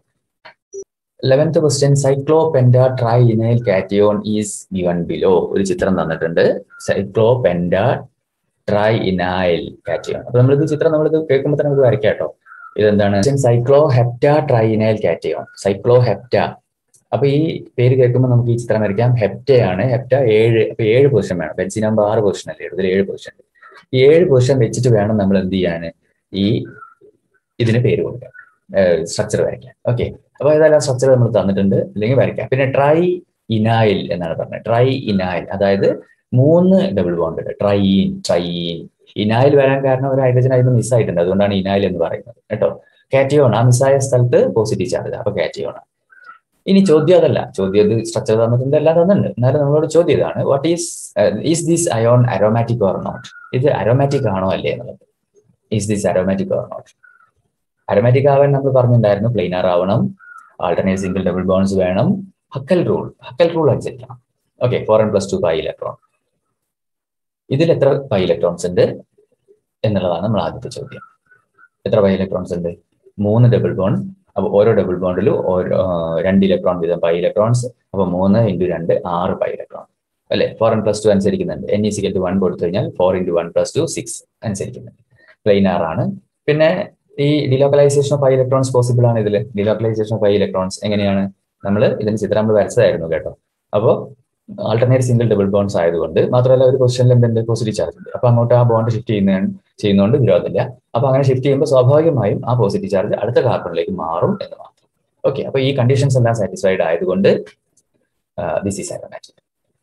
eleventh question try ഇനൈൽ cation is given below ഒരു ചിത്രം തന്നിട്ടുണ്ട് സൈക്ലോ പെൻഡ ട്രൈ ഇനൈൽ കാറ്റിയോൺ അപ്പൊ നമ്മളിത് ചിത്രം നമ്മളിത് കേൾക്കുമ്പോൾ തന്നെ നമുക്ക് വരയ്ക്കാം കേട്ടോ ഇതെന്താണ് try ഇനൈൽ cation cyclohepta അപ്പൊ ഈ പേര് കേൾക്കുമ്പോൾ നമുക്ക് ഈ ചിത്രം വരയ്ക്കാം ഹെപ്റ്റയാണ് ഹെപ്റ്റ ഏഴ് അപ്പൊ ഏഴ് പൊസിഷൻ വേണം ബെൻസിൻ ആകുമ്പോൾ ആറ് പൊസിഷൻ അല്ലേ ഇതിൽ ഏഴ് പൊസിഷൻ ഈ ഏഴ് പൊസിഷൻ വെച്ചിട്ട് വേണം നമ്മൾ എന്ത് ചെയ്യാൻ ഈ ഇതിന് പേര് കൊടുക്കാൻ സ്ട്രക്ചർ വരയ്ക്കാൻ ഓക്കെ അപ്പൊ ഏതായാലും ആ സ്ട്രക്ചർ നമ്മൾ തന്നിട്ടുണ്ട് അല്ലെങ്കിൽ വരയ്ക്കാം പിന്നെ ട്രൈ ഇനായിൽ എന്നാണ് പറഞ്ഞത് ട്രൈ ഇനായിൽ അതായത് മൂന്ന് double bond triene trienyl വരാൻ കാരണം ഒരു ഹൈഡ്രജൻ ആയിരുന്നു മിസ്സായിട്ടുണ്ട് അതുകൊണ്ടാണ് ഇനായിൽ എന്ന് പറയുന്നത് കേട്ടോ കാറ്റിയോൺ ആ മിസ്സായ സ്ഥലത്ത് പോസിറ്റീവ് ചാർജ് അപ്പൊ കാറ്റിയോൺ ഇനി ചോദ്യം അതല്ല ചോദ്യം ഇത് സ്ട്രക്ചർ തന്നിട്ടുണ്ട് എല്ലാം തന്നിട്ടുണ്ട് എന്നാലും നമ്മളോട് ചോദ്യം ഇതാണ് what is is this ion aromatic or not ഇത് അരോമാറ്റിക് ആണോ അല്ലേ എന്നുള്ളത് is this aromatic or not aromatic ആവാൻ നമ്മൾ പറഞ്ഞിട്ടുണ്ടായിരുന്നു പ്ലെയിനർ ആവണം ആൾട്ടർനേറ്റ് സിംഗിൾ ഡബിൾ ബോൺസ് വേണം ഹക്കൽ റൂൾ ഹക്കൽ റൂൾ അനുസരിക്കണം okay four N plus two pi electron ഇതിൽ എത്ര പൈ ഇലക്ട്രോൺസ് ഉണ്ട് എന്നുള്ളതാണ് നമ്മൾ ആദ്യത്തെ ചോദ്യം എത്ര പൈ ഇലക്ട്രോൺസ് ഉണ്ട് മൂന്ന് ഡബിൾ ബോണ്ട് അപ്പൊ ഓരോ ഡബിൾ ബോണ്ടിലും ഓരോ രണ്ട് ഇലക്ട്രോൺ വീതം പൈ ഇലക്ട്രോൺസ് അപ്പൊ മൂന്ന് ഇൻറ്റു രണ്ട് ആറ് പൈ ഇലക്ട്രോൺ അല്ലെ ഫോർ എൻ പ്ലസ് ടു അനുസരിക്കുന്നുണ്ട് എൻ ഇസിക്കൽ ടു വൺ കൊടുത്തു കഴിഞ്ഞാൽ four into one plus two six അനുസരിക്കുന്നുണ്ട് പ്ലെയിനാർ ആണ് പിന്നെ ഈ delocalisation of pi electrons possible ആണ് ഇതിൽ ഡിലോക്കലൈസേഷൻ ഓഫ് പൈ ഇലക്ട്രോൺസ് എങ്ങനെയാണ് നമ്മൾ ഇതിന് ചിത്രം നമ്മൾ വരച്ചതായിരുന്നു കേട്ടോ അപ്പോൾ ആൾട്ടർനേറ്റ് സിംഗിൾ ഡബിൾ ബോൺസ് ആയതുകൊണ്ട് മാത്രമല്ല ഒരു പൊസിഷനിൽ എന്തുണ്ട് പോസിറ്റീവ് ചാർജ് ഉണ്ട് അപ്പൊ അങ്ങോട്ട് ആ ബോണ്ട് ഷിഫ്റ്റ് ചെയ്യുന്ന ചെയ്യുന്നതുകൊണ്ട് വിരോധമില്ല അപ്പൊ അങ്ങനെ ഷിഫ്റ്റ് ചെയ്യുമ്പോൾ സ്വാഭാവികമായും ആ പോസിറ്റീവ് ചാർജ് അടുത്ത കാർബണിലേക്ക് മാറും എന്ന് മാത്രം ഓക്കെ അപ്പൊ ഈ കണ്ടീഷൻസ് എല്ലാം സാറ്റിസ്ഫൈഡ് ആയതുകൊണ്ട് this is aromatic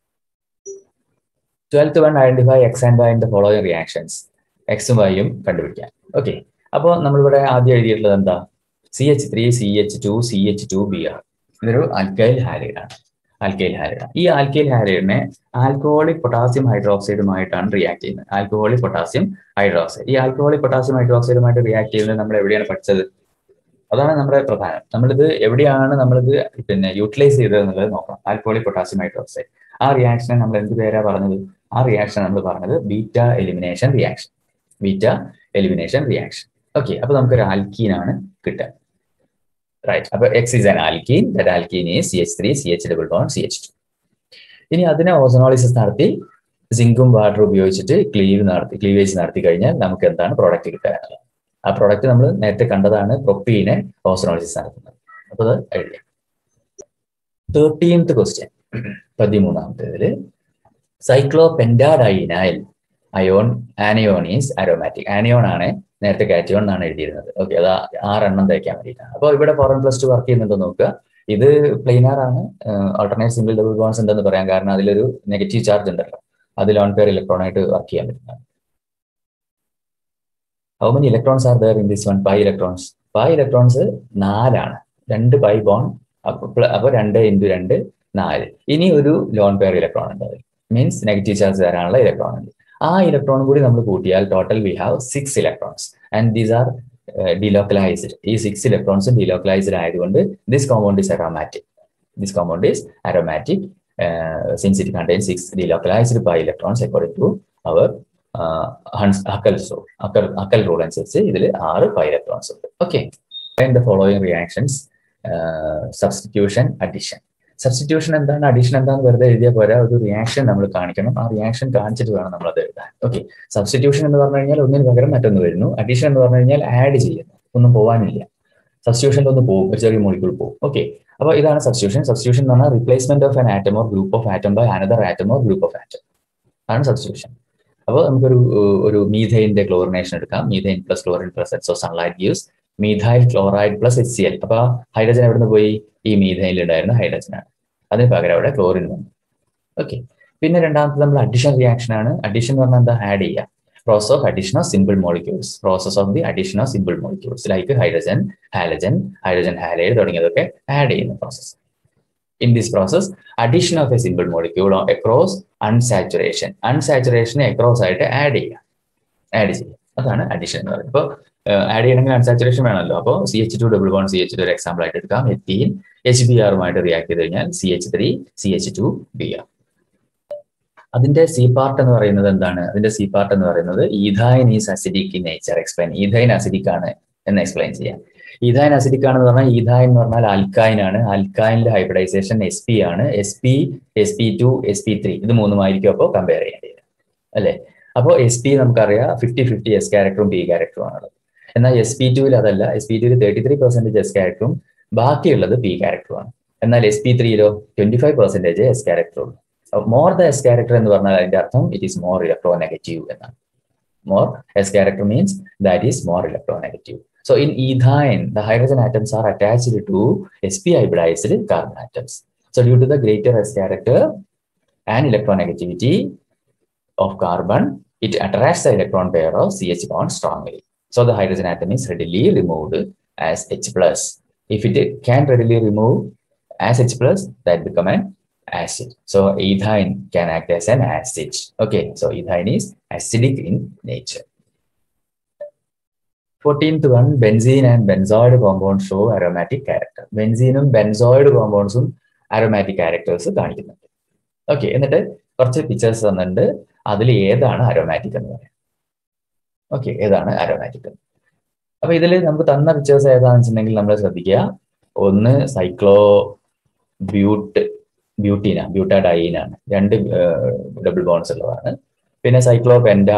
twelfth one identify X and Y in the following reactions എക്സും വൈയും കണ്ടുപിടിക്കാം ഓക്കെ അപ്പോൾ നമ്മളിവിടെ ആദ്യം എഴുതിയിട്ടുള്ളത് എന്താ C H three C H two C H two B R ഇതൊരു ആൽക്കൈൽ ഹാലൈഡ് ആണ് ആൽക്കൈൽ ഹാലൈഡ് ഈ ആൽക്കൈൽ ഹാലൈഡിനെ ആൽക്കഹോളിക് പൊട്ടാസ്യം ഹൈഡ്രോക്സൈഡുമായിട്ടാണ് റിയാക്ട് ചെയ്യുന്നത് ആൽക്കഹോളിക് പൊട്ടാസ്യം ഹൈഡ്രോക്സൈഡ് ഈ ആൽക്കഹോളിക് പൊട്ടാസ്യം ഹൈഡ്രോക്സൈഡുമായിട്ട് റിയാക്ട് ചെയ്യുന്നത് നമ്മൾ എവിടെയാണ് പഠിച്ചത് അതാണ് നമ്മുടെ പ്രധാനം നമ്മളിത് എവിടെയാണ് നമ്മളിത് പിന്നെ യൂട്ടിലൈസ് ചെയ്തത് എന്നുള്ളത് നോക്കണം ആൽക്കഹോളിക് പൊട്ടാസ്യം ഹൈഡ്രോക്സൈഡ് ആ റിയാക്ഷനെ നമ്മൾ എന്ത് പേരാ പറഞ്ഞത് ആ റിയാക്ഷൻ നമ്മൾ പറഞ്ഞത് beta elimination reaction beta elimination reaction okay അപ്പൊ നമുക്കൊരു ആൽക്കീൻ ആണ് കിട്ടുക റൈറ്റ് അപ്പൊ X is an alkene that alkene is C H three C H double bond C H two ഇനി അതിനെ ഓസനോളിസിസ് നടത്തി സിങ്കും വാട്ടറും ഉപയോഗിച്ചിട്ട് ക്ലീവ് നടത്തി ക്ലീവേജ് നടത്തി കഴിഞ്ഞാൽ നമുക്ക് എന്താണ് പ്രോഡക്റ്റ് കിട്ടുക എന്നുള്ളത് ആ പ്രോഡക്റ്റ് നമ്മൾ നേരത്തെ കണ്ടതാണ് പ്രൊപ്പീനെ ഓസനോളിസിസ് നടത്തുന്നത് അപ്പൊ അത് എഴുതിയ തേർട്ടീൻത്ത് ക്വസ്റ്റ്യൻ പതിമൂന്നാമത്തേതില് cyclopentadienyl ion anion is aromatic anion ആണ് നേരത്തെ കാറ്റിയോൺ എന്നാണ് എഴുതിയിരുന്നത് ഓക്കെ അത് ആറെണ്ണം തയ്ക്കാൻ വേണ്ടിയിട്ടാണ് അപ്പോൾ ഇവിടെ four N plus two work ചെയ്യുന്നുണ്ടോ നോക്കുക ഇത് പ്ലെയിനാർ ആണ് ഓൾട്ടർനേറ്റ് സിംഗിൾ ഡബിൾ ബോൺസ് ഉണ്ടെന്ന് പറയാം കാരണം അതിലൊരു നെഗറ്റീവ് ചാർജ് ഉണ്ടല്ലോ അതിൽ ഓൺ പെയർ ഇലക്ട്രോൺ ആയിട്ട് വർക്ക് ചെയ്യാൻ പറ്റുന്നതാണ് how many electrons are there in this one pi electrons pi electrons നാലാണ് രണ്ട് പൈ ബോൺ അപ്പൊ രണ്ട് ഇൻറ്റു രണ്ട് നാല് ഇനി ഒരു ലോൺ പെയർ ഇലക്ട്രോൺ ഉണ്ട് അതിൽ മീൻസ് നെഗറ്റീവ് ചാർജ് തരാനുള്ള ഇലക്ട്രോൺ ഉണ്ട് ആ ഇലക്ട്രോൺ കൂടി നമ്മൾ കൂട്ടിയാൽ total we have six electrons and these are delocalised ഈ സിക്സ് ഇലക്ട്രോൺസും ഡിലോക്കലൈസ്ഡ് ആയതുകൊണ്ട് this compound is aromatic this compound is aromatic since it contain six delocalised pi electrons according to our Huckel rule Huckel Huckel rule അനുസരിച്ച് ഇതിൽ ആറ് pi electrons ഉണ്ട് okay the following reactions substitution addition substitution എന്താണ് addition എന്താണെന്ന് വെറുതെ എഴുതിയാൽ പോരാ ഒരു റിയാക്ഷൻ നമ്മൾ കാണിക്കണം ആ റിയാക്ഷൻ കാണിച്ചിട്ട് വേണം നമ്മൾ അത് എഴുതാൻ ഓക്കെ സബ്സ്റ്റിറ്റ്യൂഷൻ എന്ന് പറഞ്ഞു കഴിഞ്ഞാൽ ഒന്നിന് പകരം മറ്റൊന്ന് വരുന്നു അഡീഷൻ എന്ന് പറഞ്ഞു കഴിഞ്ഞാൽ ആഡ് ചെയ്യുന്നു ഒന്നും പോകാനില്ല സബ്സ്റ്റിറ്റ്യൂഷനിൽ ഒന്ന് പോകും ഒരു ചെറിയ മോളിക്കൂൾ പോകും ഓക്കെ അപ്പോൾ ഇതാണ് സബ്സ്റ്റിറ്റ്യൂഷൻ സബ്സ്റ്റിറ്റ്യൂഷൻ എന്ന് പറഞ്ഞാൽ replacement of an atom or group of atom by another atom or group of atom ആണ് സബ്സ്റ്റിറ്റ്യൂഷൻ അപ്പോൾ നമുക്കൊരു ഒരു മീഥൈൻ്റെ ക്ലോറിനേഷൻ എടുക്കാം മീഥൈൻ പ്ലസ് ക്ലോറിൻ പ്ലസ് എക്സോ sunlight gives methyl chloride plus H C L അപ്പൊ ഹൈഡ്രജൻ എവിടെ നിന്ന് പോയി ഈ മീഥൈനിൽ ഉണ്ടായിരുന്ന ഹൈഡ്രജൻ ആണ് അതിന് പകരം അവിടെ ക്ലോറിൻ വന്നു ഓക്കെ പിന്നെ രണ്ടാമത്തെ നമ്മൾ അഡിഷൻ റിയാക്ഷൻ ആണ് അഡിഷൻ എന്ന് പറഞ്ഞാൽ എന്താ ആഡ് ചെയ്യുക process of addition of simple molecules process of the addition of simple molecules like hydrogen halogen hydrogen halide തുടങ്ങിയതൊക്കെ ആഡ് ചെയ്യുന്ന process in this process addition of a simple molecule across unsaturation അൺസാച്ചുറേഷനെ across ആയിട്ട് add ചെയ്യുക add ചെയ്യുക അതാണ് addition എന്ന് പറയുന്നത് ഇപ്പോൾ ആഡ് ചെയ്യണമെങ്കിൽ അൺസാച്ചുറേഷൻ വേണമല്ലോ അപ്പോൾ C H two double one C H two ഒരു എക്സാമ്പിൾ ആയിട്ട് എടുക്കാം എത്തീൻ എച്ച് ബി ആറുമായിട്ട് റിയാക്ട് ചെയ്ത് കഴിഞ്ഞാൽ C H three C H two B R അതിന്റെ സി പാർട്ട് എന്ന് പറയുന്നത് എന്താണ് അതിന്റെ സി പാർട്ട് എന്ന് പറയുന്നത് ethyne is acidic in nature explain ethyne acidic ആണ് എന്ന് എക്സ്പ്ലെയിൻ ചെയ്യാം ഈഥൈൻ അസിഡിക് ആണെന്ന് പറഞ്ഞാൽ ഈഥൈൻ എന്ന് പറഞ്ഞാൽ അൽക്കൈൻ ആണ് അൽക്കൈനിന്റെ ഹൈബ്രിഡൈസേഷൻ എസ് പി ആണ് S P S P two S P three ഇത് മൂന്നുമായിരിക്കും അപ്പോൾ കമ്പയർ ചെയ്യേണ്ടത് അല്ലേ അപ്പോൾ എസ് പി നമുക്കറിയാം ഫിഫ്റ്റി ഫിഫ്റ്റി എസ് ക്യാരക്ടറും പി ക്യാരക്ടറും ആണുള്ളത് എന്നാൽ എസ് പി ടുവിൽ അതല്ല എസ് പി ടുവിൽ തേർട്ടി ത്രീ പെർസെന്റേജ് എസ് ക്യാരക്ടറും ബാക്കിയുള്ളത് പി ക്യാരക്ടറുമാണ് എന്നാൽ എസ് പി ത്രീയിലോ twenty five percentage S character ഉള്ളൂ മോർ ദ എസ് ക്യാരക്ടർ എന്ന് പറഞ്ഞാൽ അതിന്റെ അർത്ഥം it is more electronegative എന്നാണ് more S character means that is more electronegative So in ethine, the hydrogen atoms are attached to sp hybridized carbon atoms. So due to the greater s character and electronegativity of carbon, it attracts the electron pair of CH bond strongly. So the hydrogen atom is readily removed as H plus. If it can readily remove as H plus, that become an acid. So ethine can act as an acid. Okay, so ethine is acidic in nature. 14th one, benzene and benzoid compounds show aromatic character. ബെൻസീനും benzenoid കോമ്പൗണ്ട്സും aromatic characters കാണിക്കുന്നുണ്ട് okay എന്നിട്ട് കുറച്ച് pictures തന്നിട്ടുണ്ട് അതിൽ ഏതാണ് aromatic എന്ന് പറയാം ഓക്കെ ഏതാണ് അരോമാറ്റിക് അപ്പൊ ഇതിൽ നമുക്ക് തന്ന പിക്ചേഴ്സ് ഏതാണെന്ന് വെച്ചിട്ടുണ്ടെങ്കിൽ നമ്മൾ ശ്രദ്ധിക്കുക ഒന്ന് സൈക്ലോ ബ്യൂട്ട് ബ്യൂട്ടീന ബ്യൂട്ടാഡൈൻ ആണ് രണ്ട് ഡബിൾ ബോൺസ് ഉള്ളതാണ് പിന്നെ സൈക്ലോ പെൻഡ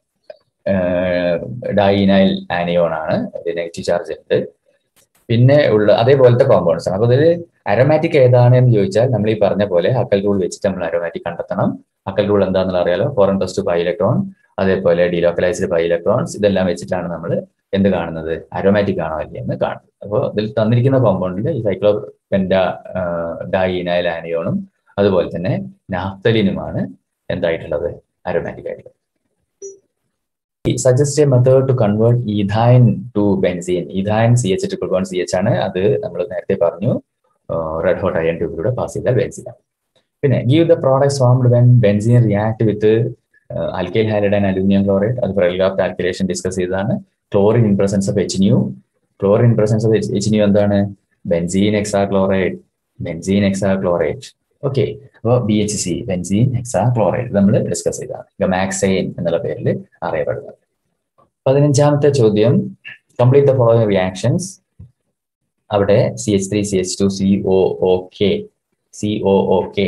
ഡൈനൈൽ ആനിയോൺ ആണ് നെഗറ്റീവ് ചാർജ് ഉണ്ട് പിന്നെ ഉള്ള അതേപോലത്തെ കോമ്പൗണ്ട്സ് ആണ് അപ്പൊ ഇതിൽ അരോമാറ്റിക് ഏതാണ് എന്ന് ചോദിച്ചാൽ നമ്മൾ ഈ പറഞ്ഞ പോലെ അക്കൽ റൂൾ വെച്ചിട്ട് നമ്മൾ അരോമാറ്റിക് കണ്ടെത്തണം അക്കൽ റൂൾ എന്താണെന്നുള്ള അറിയാലോ four N plus two pi electron അതേപോലെ ഡീലോക്കലൈസ്ഡ് പൈ ഇലക്ട്രോൺസ് ഇതെല്ലാം വെച്ചിട്ടാണ് നമ്മൾ എന്ത് കാണുന്നത് അരോമാറ്റിക് ആണോ അല്ലേ എന്ന് കാണുന്നത് അപ്പോൾ ഇതിൽ തന്നിരിക്കുന്ന കോമ്പൗണ്ടിൽ ഈ സൈക്ലോ പെൻഡ ഡൈനൈൽ ആനിയോണും അതുപോലെ തന്നെ നാഫ്തലിനുമാണ് എന്തായിട്ടുള്ളത് അരോമാറ്റിക് ആയിട്ടുള്ളത് suggest a method to convert ethyne to benzene ethyne C H triple one C H ആണ് അത് നമ്മൾ നേരത്തെ പറഞ്ഞു റെഡ് ഹോട്ട് അയൺ ട്യൂബിലൂടെ പാസ് ചെയ്ത ബെൻസീൻ പിന്നെ give the products formed when benzene react with alkyl halide and aluminium chloride അത് റെൽഗാഫ് ആൽക്കലേഷൻ ഡിസ്കസ് ചെയ്തതാണ് chlorine in presence of H nu chlorine in presence of H nu എന്താണ് benzene എക്സാ chloride benzene hexachloride okay അപ്പോൾ B H C benzene hexachloride നമ്മൾ discuss ചെയ്തതാണ് gammexane എന്നുള്ള പേരിൽ അറിയപ്പെടുന്നത് പതിനഞ്ചാമത്തെ ചോദ്യം കംപ്ലീറ്റ് ദ ഫോളോയിങ് റിയാക്ഷൻസ് അവിടെ C H three C H two C O O K C O O K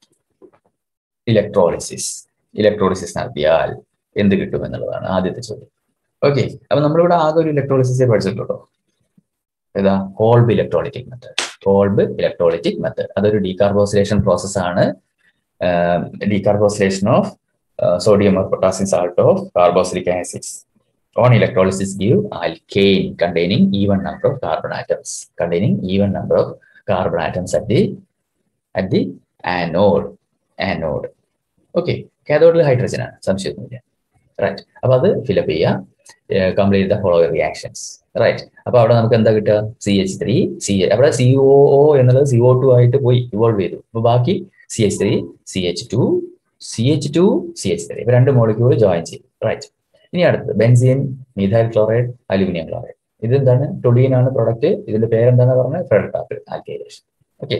electrolysis electrolysis നടത്തിയാൽ എന്ത് കിട്ടും എന്നുള്ളതാണ് ആദ്യത്തെ ചോദ്യം ഓക്കെ അപ്പൊ നമ്മളിവിടെ ആകെ ഒരു ഇലക്ട്രോളിസിസേ പഠിച്ചിട്ടുള്ളൂ ഏതാ Kolbe electrolytic method Kolbe electrolytic method അതൊരു ഡീകാർബോസിലേഷൻ പ്രോസസ് ആണ് decarboxylation of sodium or potassium salt of carboxylic acids on electrolysis give alkane containing even number of carbon atoms containing even number of carbon atoms at the at the anode anode okay കാഥോഡിൽ hydrogen ആണ് സംശയമൊന്നുമില്ല right അപ്പൊ അത് fill up ചെയ്യുക complete the follow reactions right അപ്പൊ അവിടെ നമുക്ക് എന്താ കിട്ടുക സി എച്ച് ത്രീ സി അവിടെ സി ഒ ഒ എന്നുള്ളത് സി ഒ ടു ആയിട്ട് പോയി ഇവോൾവ് ചെയ്തു അപ്പൊ ബാക്കി C H three C H two C H two C H three ഇപ്പൊ രണ്ട് മോളിക്യൂൾ ജോയിൻ ചെയ്യും റൈറ്റ് ഇനി അടുത്തത് benzene methyl chloride aluminium chloride ഇത് എന്താണ് ടൊഡീൻ ആണ് പ്രൊഡക്റ്റ് ഇതിന്റെ പേരെന്താന്ന് പറഞ്ഞത് ഫ്രെഡ് ആൽക്കൈലേഷൻ ഓക്കെ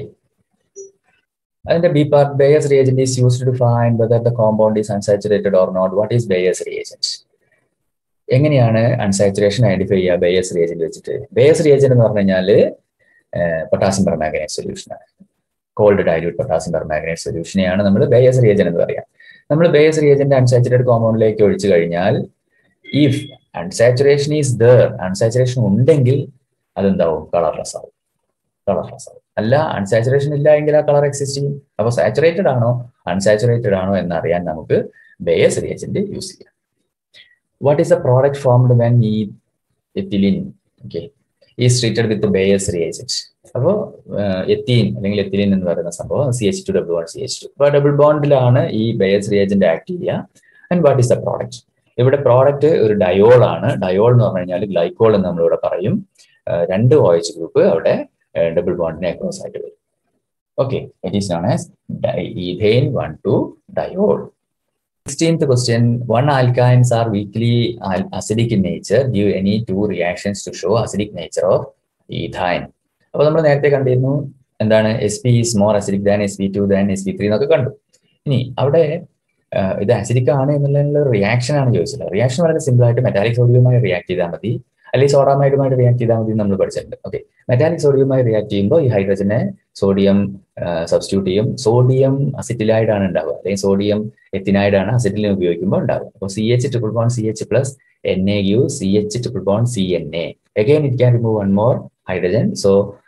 അതിന്റെ B part Baeyer's reagent is used to find whether the compound is unsaturated or not what is Baeyer's reagent എങ്ങനെയാണ് അൺസാച്ചുറേഷൻ ഐഡന്റിഫൈ ചെയ്യുക ബേയസ് റിയേജന്റ് വെച്ചിട്ട് ബേയസ് റിയേജന്റ് എന്ന് പറഞ്ഞു കഴിഞ്ഞാൽ പൊട്ടാസ്യം പെർമാംഗനേറ്റ് സൊല്യൂഷൻ ആണ് cold dilute potassium permanganate സൊല്യൂഷനെയാണ് നമ്മൾ Baeyer's reagent എന്ന് പറയാം നമ്മൾ ബേയസ് റിയേജന്റെ അൺസാച്ചുറേറ്റഡ് കോമ്പൗണ്ടിലേക്ക് ഒഴിച്ചു കഴിഞ്ഞാൽ if unsaturation is there unsaturation ഉണ്ടെങ്കിൽ അതെന്താവും കളർലെസ് ആവും കളർലെസ് ആവും അല്ല അൺസാച്ചുറേഷൻ ഇല്ല എങ്കിൽ ആ കളർ എക്സിസ്റ്റ് ചെയ്യും അപ്പൊ സാച്ചുറേറ്റഡ് ആണോ അൺസാച്ചുറേറ്റഡ് ആണോ എന്നറിയാൻ നമുക്ക് ബേയസ് റിയേജന്റ് യൂസ് ചെയ്യാം what is the product formed when ഈ ethylene okay is treated with Baeyer's reagent അപ്പോൾ എത്തീൻ അല്ലെങ്കിൽ എത്തിലിൻ എന്ന് പറയുന്ന സംഭവം C H two double one C H two അപ്പോൾ ഡബിൾ ബോണ്ടിലാണ് ഈ ബേയസ് റിയേജന്റ് ആക്ട് ചെയ്യുക and what is the product ഇവിടെ പ്രോഡക്റ്റ് ഒരു ഡയോൾ ആണ് ഡയോൾ എന്ന് പറഞ്ഞു കഴിഞ്ഞാൽ ഗ്ലൈക്കോൾ എന്ന് നമ്മളിവിടെ പറയും രണ്ട് ഒ എച്ച് ഗ്രൂപ്പ് അവിടെ ഡബിൾ ബോണ്ടിനെ അക്രോസ് ആയിട്ട് വരും okay it is known as ethane one two diol sixteenth question one alkynes are weakly acidic in nature give any two reactions to show acidic nature of ethyne അപ്പൊ നമ്മൾ നേരത്തെ കണ്ടിരുന്നു എന്താണ് S P is more acidic than S P two than S P three എന്നൊക്കെ കണ്ടു ഇനി അവിടെ ഇത് അസിഡിക് ആണ് എന്നുള്ള റിയാക്ഷൻ ആണ് ചോദിച്ചത് റിയാക്ഷൻ വളരെ സിമ്പിൾ ആയിട്ട് മെറ്റാലിക് സോഡിയവുമായി റിയാക്ട് ചെയ്താൽ മതി അല്ലെങ്കിൽ സോഡാമൈഡുമായിട്ട് റിയാക്ട് ചെയ്താൽ മതി നമ്മൾ പഠിച്ചിട്ടുണ്ട് ഓക്കെ മെറ്റാലിക് സോഡിയവുമായി റിയാക്ട് ചെയ്യുമ്പോൾ ഈ ഹൈഡ്രജനെ സോഡിയം സബ്സ്റ്റിറ്റ്യൂട്ട് ചെയ്യും സോഡിയം അസിറ്റിലൈഡ് ആണ് ഉണ്ടാവുക അല്ലെങ്കിൽ സോഡിയം എത്തിനൈഡ് ആണ് അസിറ്റിലിൻ ഉപയോഗിക്കുമ്പോൾ ഉണ്ടാവുക അപ്പോൾ C H triple bond C H plus N A U C H triple bond C N A again it can remove one more hydrogen so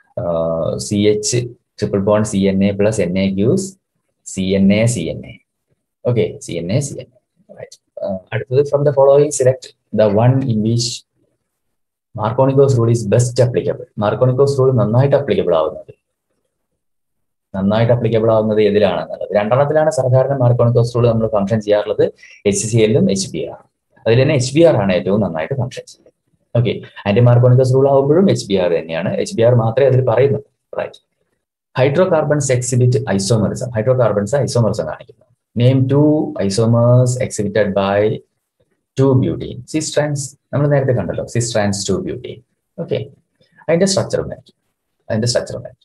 C H triple bond C N A plus N A gives C N A C N A okay C N A C N A അടുത്തത് from the following select the one in which Markovnikov's rule is best applicable Markovnikov's rule നന്നായിട്ട് applicable ആവുന്നത് നന്നായിട്ട് applicable ആവുന്നത് ഏതിലാണെന്നുള്ളത് രണ്ടെണ്ണത്തിലാണ് സാധാരണ Markovnikov's rule നമ്മൾ function ചെയ്യാറുള്ളത് എച്ച് സി എല്ലും എച്ച് ബി ആർ അതിൽ തന്നെ എച്ച് ബി ആർ ആണ് ഏറ്റവും നന്നായിട്ട് ഫംഗ്ഷൻ ചെയ്യുന്നത് ഓക്കെ ആന്റി മാർക്കോണിക്കസ് റൂൾ ആകുമ്പോഴും എച്ച് ബി ആർ തന്നെയാണ് എച്ച് ബി ആർ മാത്രമേ അതിൽ പറയുന്നുള്ളൂ right hydrocarbons exhibit isomerism hydrocarbons isomerism കാണിക്കുന്നു name two isomers exhibited by two butene cis trans നമ്മൾ നേരത്തെ കണ്ടല്ലോ cis trans two butene okay അതിന്റെ സ്ട്രക്ചർ ഉണ്ടായിരിക്കും അതിന്റെ സ്ട്രക്ചർ ഉണ്ടായിരിക്കും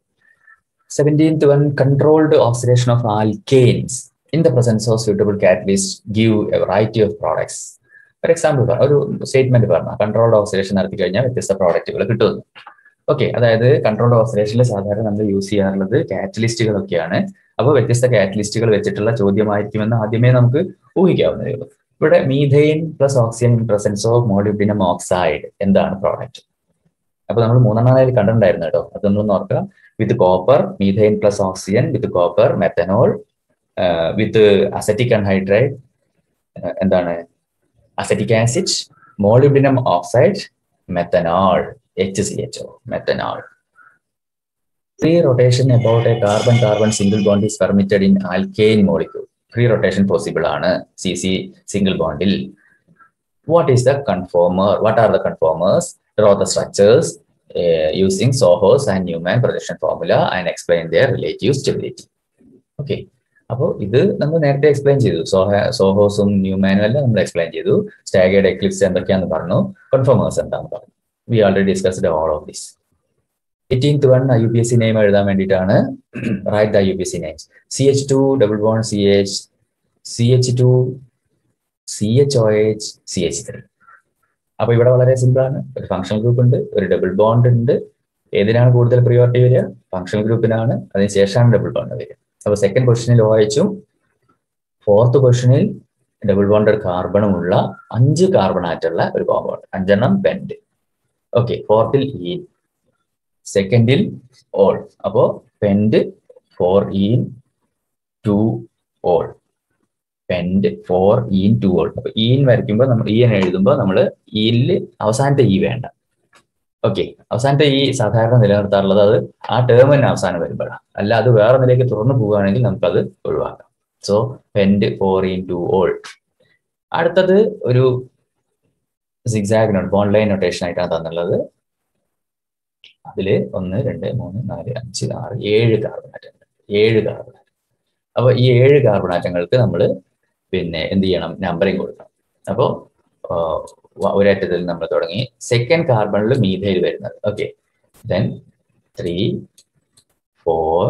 seventeenth one controlled oxidation of alkanes in the presence of suitable catalyst give a variety of products ഒരു example പറഞ്ഞു ഒരു സ്റ്റേറ്റ്മെന്റ് പറഞ്ഞു കൺട്രോൾഡ് ഓക്സിഡേഷൻ നടത്തി കഴിഞ്ഞാൽ വ്യത്യസ്ത പ്രോഡക്റ്റുകൾ കിട്ടുന്നു ഓക്കെ അതായത് കൺട്രോൾഡ് ഓക്സിഡേഷനിൽ സാധാരണ നമ്മൾ യൂസ് ചെയ്യാറുള്ളത് കാറ്റലിസ്റ്റുകളൊക്കെയാണ് അപ്പോൾ വ്യത്യസ്ത കാറ്റലിസ്റ്റുകൾ വെച്ചിട്ടുള്ള ചോദ്യമായിരിക്കുമെന്ന് ആദ്യമേ നമുക്ക് ഊഹിക്കാവുന്നതേ ഉള്ളൂ ഇവിടെ methane plus oxygen in presence of molybdenum oxide എന്താണ് പ്രോഡക്റ്റ് അപ്പൊ നമ്മൾ മൂന്നെണ്ണം അതിൽ കണ്ടിട്ടുണ്ടായിരുന്നു കേട്ടോ അത് നമ്മളൊന്ന് ഓർക്കുക with copper methane plus oxygen with copper methanol with acetic anhydrate എന്താണ് acetic acid molybdenum oxide methanol H C H O methanol free rotation about a carbon carbon single bond is permitted in alkane molecule free rotation possible ആണ് C C single ബോണ്ടിൽ what is the കൺഫോമർ what are the conformers draw the structures using സോഹോസ് and Newman projection formula and explain their relative stability okay അപ്പോൾ ഇത് നമ്മൾ നേരത്തെ explain ചെയ്തു സോഹ സോഹോസും ന്യൂമാനും എല്ലാം നമ്മൾ എക്സ്പ്ലെയിൻ ചെയ്തു സ്റ്റാഗേഡ് എക്ലിപ്സ് എന്തൊക്കെയാണെന്ന് പറഞ്ഞു കൺഫോമേഴ്സ് എന്താണെന്ന് പറഞ്ഞു we already discussed all of this eighteenth one U P S C name എഴുതാൻ വേണ്ടിയിട്ടാണ് write the U P S C names C H two double bond C H C H two C H O H C H three അപ്പൊ ഇവിടെ വളരെ simple ആണ് ഒരു functional group ഉണ്ട് ഒരു double bond ഉണ്ട് ഏതിനാണ് കൂടുതൽ പ്രിയോറിറ്റി വരിക ഫംഗ്ഷണൽ ഗ്രൂപ്പിനാണ് അതിനുശേഷമാണ് ഡബിൾ ബോണ്ട് വരിക അപ്പൊ സെക്കൻഡ് പൊസിഷനിൽ ഒ എച്ചും ഫോർത്ത് പൊസിഷനിൽ ഡബിൾ ബോണ്ടഡ് കാർബണും ഉള്ള അഞ്ച് കാർബൺ ആയിട്ടുള്ള ഒരു കോമ്പൗണ്ട് അഞ്ചെണ്ണം ബെൻഡ് ഓക്കെ ഫോർത്തിൽ ഈൻ സെക്കൻഡിൽ ഓൾ അപ്പോ pent four ene two ol pent four ene two ol അപ്പൊ ഈൻ വരയ്ക്കുമ്പോൾ നമ്മൾ ഈൻ എഴുതുമ്പോൾ നമ്മൾ ഈനിൽ അവസാനത്തെ ഈ വേണ്ട ഓക്കെ അവസാനത്തെ ഈ സാധാരണ നിലനിർത്താറുള്ളത് അത് ആ ടേം തന്നെ അവസാനം വരുമ്പോഴാണ് അല്ല അത് വേറെ നിലയ്ക്ക് തുറന്നു പോവുകയാണെങ്കിൽ നമുക്കത് ഒഴിവാക്കാം so pent four ene two ol അടുത്തത് ഒരു സിക്സാഗ് നോട്ട് ഓൺലൈൻ നൊട്ടേഷൻ ആയിട്ടാണ് തന്നുള്ളത് അതില് ഒന്ന് രണ്ട് മൂന്ന് നാല് അഞ്ച് ആറ് ഏഴ് കാർബൺ ആറ്റങ്ങൾ ഏഴ് കാർബൺ ആറ്റം അപ്പൊ ഈ ഏഴ് കാർബൺ ആറ്റങ്ങൾക്ക് നമ്മൾ പിന്നെ എന്ത് ചെയ്യണം നമ്പറിങ് കൊടുക്കണം അപ്പോൾ ഒരറ്റത്തിൽ നമ്മൾ തുടങ്ങി സെക്കൻഡ് കാർബണിൽ മീഥൈൽ വരുന്നത് okay then three four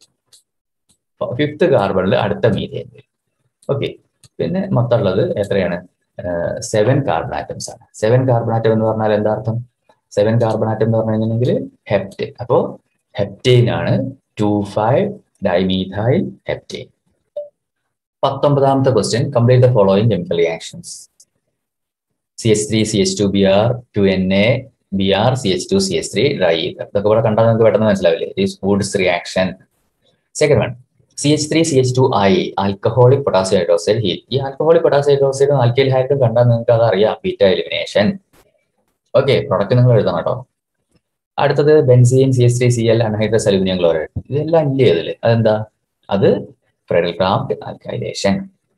fifth കാർബണിൽ അടുത്ത മീഥൈൽ വരും ഓക്കെ പിന്നെ മൊത്തമുള്ളത് എത്രയാണ് സെവൻ കാർബൺ ആറ്റംസ് ആണ് സെവൻ കാർബൺ ആറ്റം എന്ന് പറഞ്ഞാൽ എന്താ അർത്ഥം സെവൻ കാർബൺ ആറ്റം എന്ന് പറഞ്ഞു കഴിഞ്ഞിട്ടുണ്ടെങ്കിൽ ഹെപ്റ്റ് അപ്പോൾ ഹെപ്റ്റെയിൻ ആണ് ടു ഫൈവ് ഡൈമീഥൈൽ ഹെപ്റ്റേൻ പത്തൊമ്പതാമത്തെ question complete the following chemical reactions C H three C H two B R two N A B R C H two C H three dry ether ഇതൊക്കെ ഇവിടെ കണ്ടാൽ നിങ്ങൾക്ക് പെട്ടെന്ന് മനസ്സിലാവില്ലേ it is Wurtz reaction second one C H three C H two I alcoholic potassium hydroxide heat ഈ alcoholic potassium ഹൈഡ്രോക്സൈഡും alkyl hydrogen കണ്ടാൽ നിങ്ങൾക്ക് അത് അറിയാം ബീറ്റ എലിമിനേഷൻ ഓക്കെ പ്രൊഡക്റ്റ് നിങ്ങൾ എഴുതണം കേട്ടോ അടുത്തത് benzene C S three C L anhydrous aluminium chloride ഇതെല്ലാം ഇല്ലേ അതില് അതെന്താ അത് ഫ്രെഡൽ ക്രാഫ്റ്റ് ആൽക്കൈലേഷൻ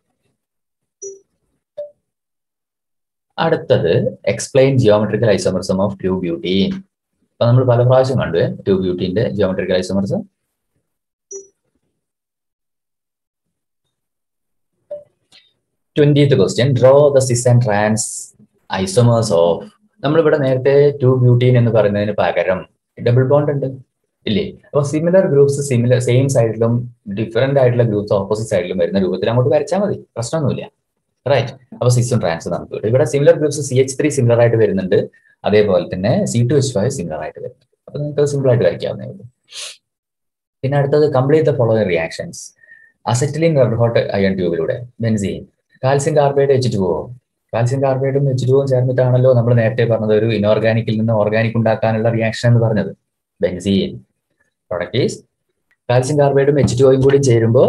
അടുത്തത് explain geometrical isomerism of two butene അപ്പൊ നമ്മൾ പല പ്രാവശ്യം കണ്ടു ട്യൂബ് ബ്യൂട്ടീന്റെ geometrical isomerism twentieth question draw the cis and trans isomers of നമ്മളിവിടെ നേരത്തെ ടു ബ്യൂട്ടീൻ എന്ന് പറയുന്നതിന് പകരം ഡബിൾ ബോണ്ട് ഉണ്ട് ഇല്ലേ അപ്പൊ സിമിലർ ഗ്രൂപ്പ്സ് സിമിലർ സെയിം സൈഡിലും ഡിഫറെന്റ് ആയിട്ടുള്ള ഗ്രൂപ്പ്സ് ഓപ്പോസിറ്റ് സൈഡിലും വരുന്ന രൂപത്തിൽ അങ്ങോട്ട് വരച്ചാൽ മതി പ്രശ്നമൊന്നുമില്ല റൈറ്റ് അപ്പൊ സിക്സും ട്രാൻസ് നമുക്ക് കിട്ടും ഇവിടെ similar groups C H three similar ആയിട്ട് വരുന്നുണ്ട് അതേപോലെ തന്നെ C two H five similar ആയിട്ട് വരുന്നുണ്ട് അപ്പൊ നിങ്ങൾക്ക് സിമ്പിൾ ആയിട്ട് വരയ്ക്കാവുന്നേ ഉള്ളൂ പിന്നെ അടുത്തത് complete the following reactions acetylene red hot iron ട്യൂബിലൂടെ benzene calcium carbide H two calcium കാർബൈഡും എച്ച് ടു ചേർന്നിട്ടാണല്ലോ നമ്മൾ നേരത്തെ പറഞ്ഞത് ഒരു ഇനോർഗാനിക്കിൽ നിന്ന് ഓർഗാനിക് ഉണ്ടാക്കാനുള്ള റിയാക്ഷൻ എന്ന് പറഞ്ഞത് ബെൻസീൻ പ്രൊഡക്റ്റ് ഈസ് കാൽസ്യം കാർബൈഡും എച്ച് ടു കൂടി ചേരുമ്പോൾ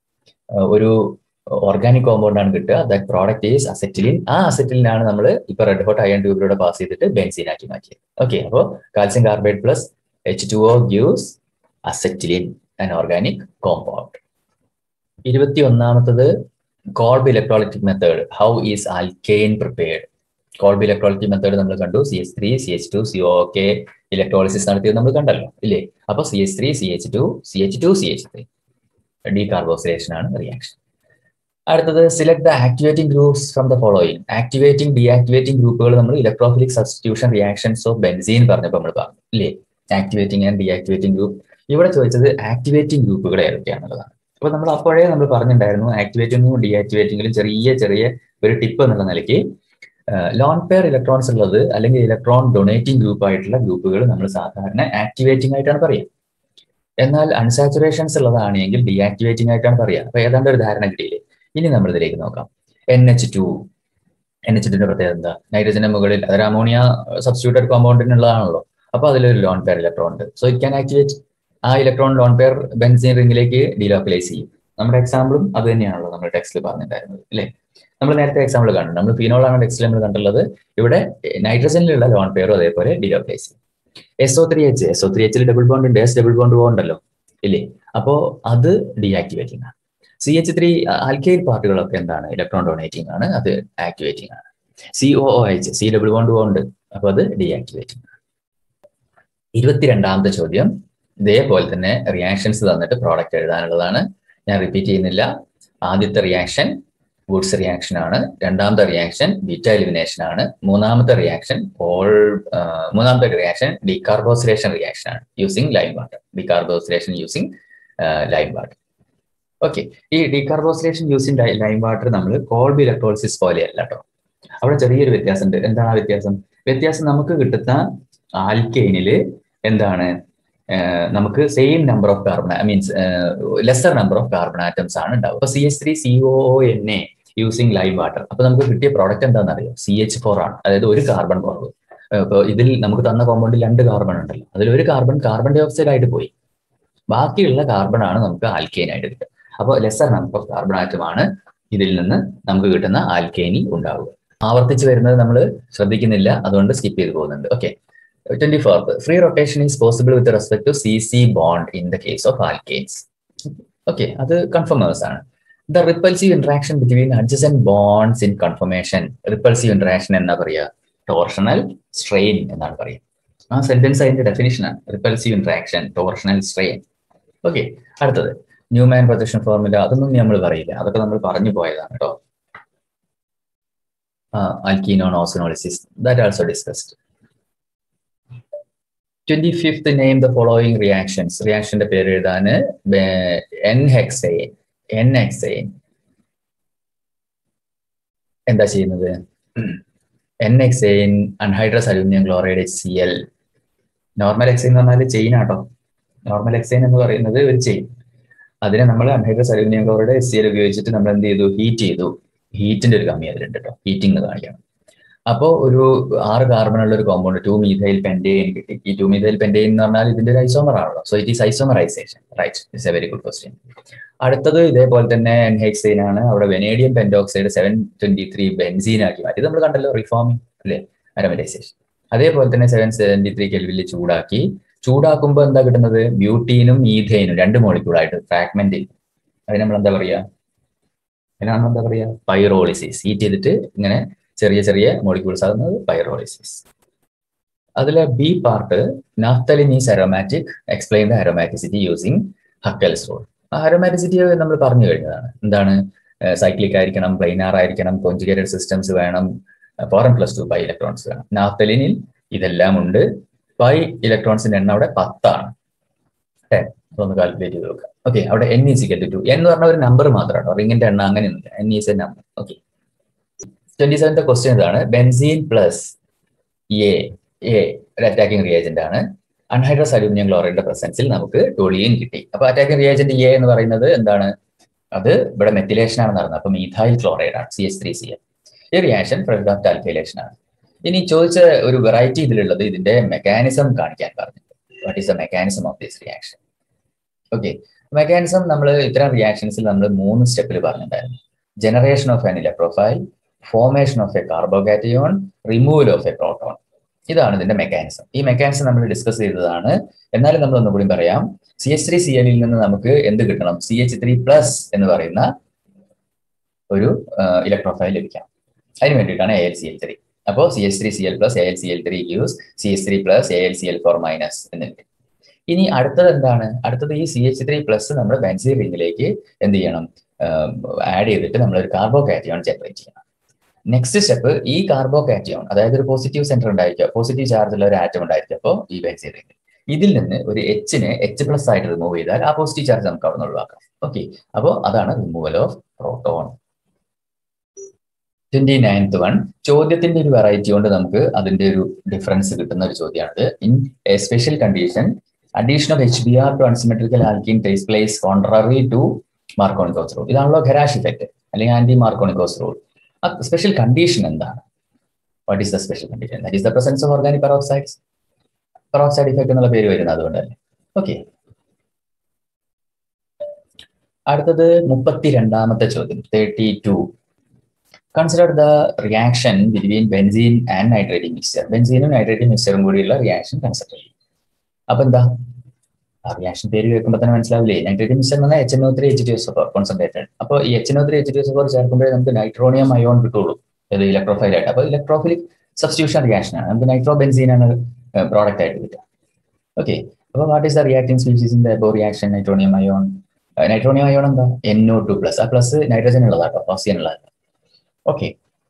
ഒരു ഓർഗാനിക് കോമ്പൗണ്ട് ആണ് കിട്ടുക ദാറ്റ് പ്രോഡക്റ്റ് ഈസ് അസറ്റിലിൻ ആ അസറ്റിലിനാണ് നമ്മൾ ഇപ്പൊ റെഡ് ഹോട്ട് അയൺ ട്യൂബിലൂടെ പാസ് ചെയ്തിട്ട് ബെൻസീൻ ആക്കി മാറ്റിയത് ഓക്കെ അപ്പോൾ calcium carbide plus H two O gives acetylene an organic compound ഇരുപത്തി ഒന്നാമത്തത് Kolbe electrolytic method how is alkane prepared Kolbe electrolytic method നമ്മൾ കണ്ടു C H three C H two C O K electrolysis നടത്തിയത് നമ്മൾ കണ്ടല്ലോ ഇല്ലേ അപ്പൊ C H three C H two C H two C H three decarboxylation ആണ് reaction അടുത്തത് select the activating groups from the following activating deactivating ഗ്രൂപ്പുകൾ നമ്മൾ electrophilic substitution reactions of benzene പറഞ്ഞപ്പോൾ നമ്മൾ പറഞ്ഞു ഇല്ലേ ആക്ടിവേറ്റിംഗ് ആൻഡ് ഡീആക്ടിവേറ്റിംഗ് ഗ്രൂപ്പ് ഇവിടെ ചോദിച്ചത് ആക്ടിവേറ്റിംഗ് ഗ്രൂപ്പുകൾ ഏതൊക്കെയാണെന്നുള്ളതാണ് അപ്പൊ നമ്മൾ അപ്പോഴേ നമ്മൾ പറഞ്ഞിട്ടുണ്ടായിരുന്നു ആക്ടിവേറ്റിംഗും ഡീആക്ടിവേറ്റിംഗിലും ചെറിയ ചെറിയ ഒരു ടിപ്പ് എന്നുള്ള നിലയ്ക്ക് ലോൺ പെയർ ഇലക്ട്രോൺസ് ഉള്ളത് അല്ലെങ്കിൽ ഇലക്ട്രോൺ ഡൊണേറ്റിംഗ് ഗ്രൂപ്പ് ആയിട്ടുള്ള ഗ്രൂപ്പുകൾ നമ്മൾ സാധാരണ ആക്ടിവേറ്റിംഗ് ആയിട്ടാണ് പറയുക എന്നാൽ അൺസാച്ചുറേഷൻസ് ഉള്ളതാണെങ്കിൽ ഡീആക്ടിവേറ്റിംഗ് ആയിട്ടാണ് പറയുക അപ്പൊ ഏതാണ്ട് ഒരു ധാരണ കിട്ടിയില്ലേ ഇനി നമ്മൾ ഇതിലേക്ക് നോക്കാം N H two N H ടുന്റെ പ്രത്യേകത എന്താ നൈട്രജന്റെ മുകളിൽ അതൊരു അമോണിയ സബ്സ്റ്റിറ്റ്യൂട്ടഡ് കോമ്പൗണ്ടിനുള്ളതാണല്ലോ അപ്പൊ അതിലൊരു ലോൺ പെയർ ഇലക്ട്രോൺ ഉണ്ട് സോ ഇറ്റ് ക്യാൻ ആക്ടിവേറ്റ് ആ ഇലക്ട്രോൺ ലോൺ പെയർ ബെൻസിൻ റിംഗിലേക്ക് ഡീലോക്കലൈസ് ചെയ്യും നമ്മുടെ എക്സാമ്പിളും അത് തന്നെയാണല്ലോ നമ്മൾ ടെക്സ്റ്റിൽ പറഞ്ഞിട്ടുണ്ടായിരുന്നത് അല്ലേ നമ്മൾ നേരത്തെ എക്സാമ്പിൾ കണ്ടു നമ്മൾ ഫിനോളാണ് ടെക്സ്റ്റിൽ നമ്മൾ കണ്ടുള്ളത് ഇവിടെ നൈട്രജനിലുള്ള ലോൺ പെയറും അതേപോലെ ഡീലോക്കലൈസ് ചെയ്യും S O three H S O three എച്ചിൽ ഡബിൾ ബോണ്ട് ഉണ്ട് എസ് ഡബിൾ ബോണ്ട് ഉണ്ടല്ലോ ഇല്ലേ അപ്പോ അത് ഡീആക്ടിവേറ്റിംഗ് ആണ് സി എച്ച് ത്രീ ആൽക്കൈൽ പാർട്ടുകളൊക്കെ എന്താണ് ഇലക്ട്രോൺ ഡൊണേറ്റിംഗ് ആണ് അത് ആക്ടിവേറ്റിംഗ് ആണ് C O O H C double bond ഉണ്ട് അപ്പൊ അത് ഡീആക്ടിവേറ്റിംഗ് ആണ് ഇരുപത്തിരണ്ടാമത്തെ ചോദ്യം ഇതേപോലെ തന്നെ റിയാക്ഷൻസ് തന്നിട്ട് പ്രോഡക്റ്റ് എഴുതാനുള്ളതാണ് ഞാൻ റിപ്പീറ്റ് ചെയ്യുന്നില്ല ആദ്യത്തെ റിയാക്ഷൻ വുഡ്സ് റിയാക്ഷൻ ആണ് രണ്ടാമത്തെ റിയാക്ഷൻ ബീറ്റ എലിമിനേഷൻ ആണ് മൂന്നാമത്തെ റിയാക്ഷൻ ഓൾ മൂന്നാമത്തെ റിയാക്ഷൻ ഡീകാർബോസിലേഷൻ റിയാക്ഷൻ ആണ് using lime water decarboxylation using lime water okay ഈ ഡീകാർബോസിലേഷൻ യൂസിങ് ലൈം വാട്ടർ നമ്മൾ കോൾബ് ഇലക്ട്രോളിസിസ് പോലെയല്ല കേട്ടോ അവിടെ ചെറിയൊരു വ്യത്യാസമുണ്ട് എന്താണ് ആ വ്യത്യാസം വ്യത്യാസം നമുക്ക് കിട്ടുന്ന ആൽക്കെയിനില് എന്താണ് നമുക്ക് same number of carbon means lesser number of carbon atoms ആണ് ഉണ്ടാവുക അപ്പൊ C H three C O N A using lime water അപ്പൊ നമുക്ക് കിട്ടിയ പ്രോഡക്റ്റ് എന്താണെന്ന് അറിയാം സി എച്ച് ഫോർ ആണ് അതായത് ഒരു കാർബൺ കുറവ് ഇപ്പോൾ ഇതിൽ നമുക്ക് തന്ന കോമ്പൗണ്ടിൽ രണ്ട് കാർബൺ ഉണ്ടല്ലോ അതിൽ ഒരു കാർബൺ കാർബൺ ഡൈ ഓക്സൈഡ് ആയിട്ട് പോയി ബാക്കിയുള്ള കാർബൺ ആണ് നമുക്ക് ആൽക്കെയിൻ ആയിട്ട് കിട്ടുക അപ്പോൾ lesser number of carbon atom ആണ് ഇതിൽ നിന്ന് നമുക്ക് കിട്ടുന്ന ആൽക്കെയിനി ഉണ്ടാവുക ആവർത്തിച്ച് വരുന്നത് നമ്മൾ ശ്രദ്ധിക്കുന്നില്ല അതുകൊണ്ട് സ്കിപ്പ് ചെയ്ത് പോകുന്നുണ്ട് okay twenty fourth free rotation is possible with respect to C C bond in the case of alkanes okay അത് കൺഫർമേഴ്സ് ആണ് the repulsive interaction between adjacent bonds in conformation repulsive interaction എന്നാ പറയുക torsional strain എന്നാണ് പറയുക ആ sentence അതിന്റെ definition ആണ് repulsive interaction torsional strain okay അടുത്തത് ന്യൂമാൻ പ്രൊജക്ഷൻ ഫോർമുല അതൊന്നും നമ്മൾ പറയില്ല അതൊക്കെ നമ്മൾ പറഞ്ഞു പോയതാണ് കേട്ടോ alkene osmolysis that also discussed. 25th name the following reactions. റിയാക്ഷന്റെ പേര് എഴുതാന് എൻ ഹെക്സൈൻ എൻ ഹെക്സൈൻ എന്താ ചെയ്യുന്നത് N hexane anhydrous aluminium chloride H C L normal hexane എന്ന് പറഞ്ഞാൽ ചെയിൻ ആട്ടോ നോർമൽ എക്സൈൻ എന്ന് പറയുന്നത് ഒരു ചെയിൻ അതിനെ നമ്മൾ anhydrous aluminium chloride S C L ഉപയോഗിച്ചിട്ട് നമ്മൾ എന്ത് ചെയ്തു ഹീറ്റ് ചെയ്തു ഹീറ്റിന്റെ ഒരു കമ്മി അതിലുണ്ട് കേട്ടോ ഹീറ്റിംഗ് കാണിക്കണം അപ്പോൾ ഒരു ആറ് കാർബൺ ഉള്ള ഒരു കോമ്പൗണ്ട് ടു മീഥൈൽ പെൻഡെയിൻ കിട്ടി ഈ ടു മീഥൈൽ പെൻഡെയിൻ എന്ന് പറഞ്ഞാൽ ഇതിന്റെ ഒരു ഐസോമർ ആണല്ലോ so it is isomerization right it's a very good question അടുത്തത് ഇതേപോലെ തന്നെ എൻഹെക്സൈൻ ആണ് അവിടെ vanadium pentoxide seven twenty three benzene ആക്കി മാറ്റി ഇത് നമ്മൾ കണ്ടല്ലോ റിഫോമിംഗ് അല്ലേ അരോമറ്റൈസേഷൻ അതേപോലെ തന്നെ സെവൻ സെവന്റി ത്രീ കെൽവിൽ ചൂടാക്കി ചൂടാക്കുമ്പോൾ എന്താ കിട്ടുന്നത് ബ്യൂട്ടീനും ഈഥൈനും രണ്ട് മോളിക്യൂളായിട്ട് ഫ്രാഗ്മെന്റ് ചെയ്യും അതിന് നമ്മൾ എന്താ പറയുക അതിന് നമ്മൾ എന്താ പറയുക പൈറോളിസിസ് ഹീറ്റ് ചെയ്തിട്ട് ഇങ്ങനെ ചെറിയ ചെറിയ മോളിക്യൂൾസ് ആകുന്നത് പൈറോളിസിസ് അതിലെ B part naphthalene is aromatic explain the aromaticity using Huckel's rule ആ അരോമാറ്റിസിറ്റി നമ്മൾ പറഞ്ഞു കഴിഞ്ഞതാണ് എന്താണ് സൈക്ലിക് ആയിരിക്കണം പ്ലെയിനാർ ആയിരിക്കണം കോഞ്ചുഗേറ്റഡ് സിസ്റ്റംസ് വേണം four n plus two pi electrons വേണം നാഫ്തലിനിൽ ഇതെല്ലാം ഉണ്ട് ബൈ ഇലക്ട്രോൺസിന്റെ എണ്ണം അവിടെ പത്താണ് ടെൻ അതൊന്ന് കാൽക്കുലേറ്റ് ചെയ്ത് നോക്കാം ഓക്കെ അവിടെ എൻ ഈസ് ഇക്കൽ ടു എന്ന് പറഞ്ഞ ഒരു നമ്പർ മാത്രമാണ് റിങ്ങിന്റെ എണ്ണം അങ്ങനെയൊന്നുമില്ല N is a number okay twenty സെവൻത്തെ ക്വസ്റ്റ്യൻ ഇതാണ് ബെൻസീൻ പ്ലസ് എ എ ഒരു അറ്റാക്കിംഗ് റിയേജന്റ് ആണ് അൺഹൈഡ്രസ് അലൂമിനിയം ക്ലോറൈഡിന്റെ പ്രസൻസിൽ നമുക്ക് ടോളിയൻ കിട്ടി അപ്പൊ അറ്റാക്കിംഗ് റിയേജന്റ് എ എന്ന് പറയുന്നത് എന്താണ് അത് ഇവിടെ മെത്തിലേഷൻ ആണ് നടന്നത് അപ്പൊ മീഥൈൽ ക്ലോറൈഡ് ആണ് C H three C L ഈ റിയാക്ഷൻ പ്രൊഡക്റ്റ് ആൽക്കൈലേഷൻ ആണ് ഇനി ചോദിച്ച ഒരു വെറൈറ്റി ഇതിലുള്ളത് ഇതിന്റെ മെക്കാനിസം കാണിക്കാൻ പറഞ്ഞു what is the mechanism of this reaction okay mechanism നമ്മൾ ഇത്തരം റിയാക്ഷൻസിൽ നമ്മൾ മൂന്ന് സ്റ്റെപ്പിൽ പറഞ്ഞിട്ടുണ്ടായിരുന്നു generation of an electrophile formation of a carbocation removal of a proton ഇതാണ് ഇതിന്റെ മെക്കാനിസം ഈ മെക്കാനിസം നമ്മൾ ഡിസ്കസ് ചെയ്തതാണ് എന്നാലും നമ്മൾ ഒന്നുകൂടി പറയാം സി എച്ച് ത്രീ സി എല്ലിൽ നിന്ന് നമുക്ക് എന്ത് കിട്ടണം സി എച്ച് ത്രീ പ്ലസ് എന്ന് പറയുന്ന ഒരു ഇലക്ട്രോഫൈൽ ലഭിക്കാം അതിന് വേണ്ടിയിട്ടാണ് A L C L three അപ്പോൾ C H three C L plus A L C L three use C H three plus A L C L four minus എന്നുണ്ട് ഇനി അടുത്തത് എന്താണ് അടുത്തത് ഈ സി എച്ച് ത്രീ പ്ലസ് നമ്മൾ ബെൻസി റിംഗിലേക്ക് എന്ത് ചെയ്യണം ആഡ് ചെയ്തിട്ട് നമ്മൾ ഒരു കാർബോ കാറ്റിയോൺ ജനറേറ്റ് ചെയ്യണം നെക്സ്റ്റ് സ്റ്റെപ്പ് ഈ കാർബോ കാറ്റിയോൺ അതായത് ഒരു പോസിറ്റീവ് സെന്റർ ഉണ്ടായിരിക്കും പോസിറ്റീവ് ചാർജ് ഉള്ള ഒരു ആറ്റം ഉണ്ടായിരിക്കും അപ്പോൾ ഈ ബെൻസി റിംഗ് ഇതിൽ നിന്ന് ഒരു എച്ചിനെ എച്ച് പ്ലസ് ആയിട്ട് റിമൂവ് ചെയ്താൽ ആ പോസിറ്റീവ് ചാർജ് നമുക്ക് അവിടെ നിന്ന് ഒഴിവാക്കാം ഓക്കെ അപ്പോൾ അതാണ് removal of proton twenty ninth one ചോദ്യത്തിന്റെ ഒരു വെറൈറ്റി കൊണ്ട് നമുക്ക് അതിന്റെ ഒരു ഡിഫറൻസ് കിട്ടുന്ന ഒരു ചോദ്യമാണിത് in a special condition addition of H B R to unsymmetrical alkyne takes place contrary to Markovnikov's rule ഇതാണല്ലോ ഖരാഷ് ഇഫക്റ്റ് അല്ലെങ്കിൽ ആന്റി മാർക്കോണിക്കോസ് റൂൾ ആ സ്പെഷ്യൽ കണ്ടീഷൻ എന്താണ് what is the special condition that is the presence of organic peroxides peroxide effect എന്നുള്ള പേര് വരുന്നത് അതുകൊണ്ടല്ലേ okay അടുത്തത് മുപ്പത്തി രണ്ടാമത്തെ ചോദ്യം thirty two consider the reaction between benzene and nitrating mixture ബെൻസീനും നൈട്രേറ്റിംഗ് മിക്സ്ചറും കൂടിയുള്ള റിയാക്ഷൻ കൺസിഡർ ചെയ്യും അപ്പൊ എന്താ ആ റിയാക്ഷൻ പേര് കേൾക്കുമ്പോൾ തന്നെ മനസ്സിലാവില്ലേ നൈട്രേറ്റിംഗ് മിക്സ്ചർ എന്ന് പറഞ്ഞാൽ H N O three H two S four concentrated അപ്പോൾ ഈ H N O three H two S four ചേർക്കുമ്പോഴേ നമുക്ക് നൈട്രോണിയം അയോൺ കിട്ടുള്ളൂ ഇത് ഇലക്ട്രോഫൈൽ ആയിട്ട് അപ്പോൾ ഇലക്ട്രോഫിലിക് സബ്സ്റ്റിറ്റ്യൂഷൻ റിയാക്ഷൻ ആണ് നമുക്ക് നൈട്രോ ബെൻസീൻ ആണ് പ്രോഡക്റ്റ് ആയിട്ട് കിട്ടുക ഓക്കെ അപ്പോൾ what is the reacting species in the reaction nitronium ion nitronium ion എന്താ എൻ ഒ ടു പ്ലസ് ആ പ്ലസ് നൈട്രജൻ ഉള്ളതാട്ടോ ഓക്സിജൻ ഉള്ളതാണ് okay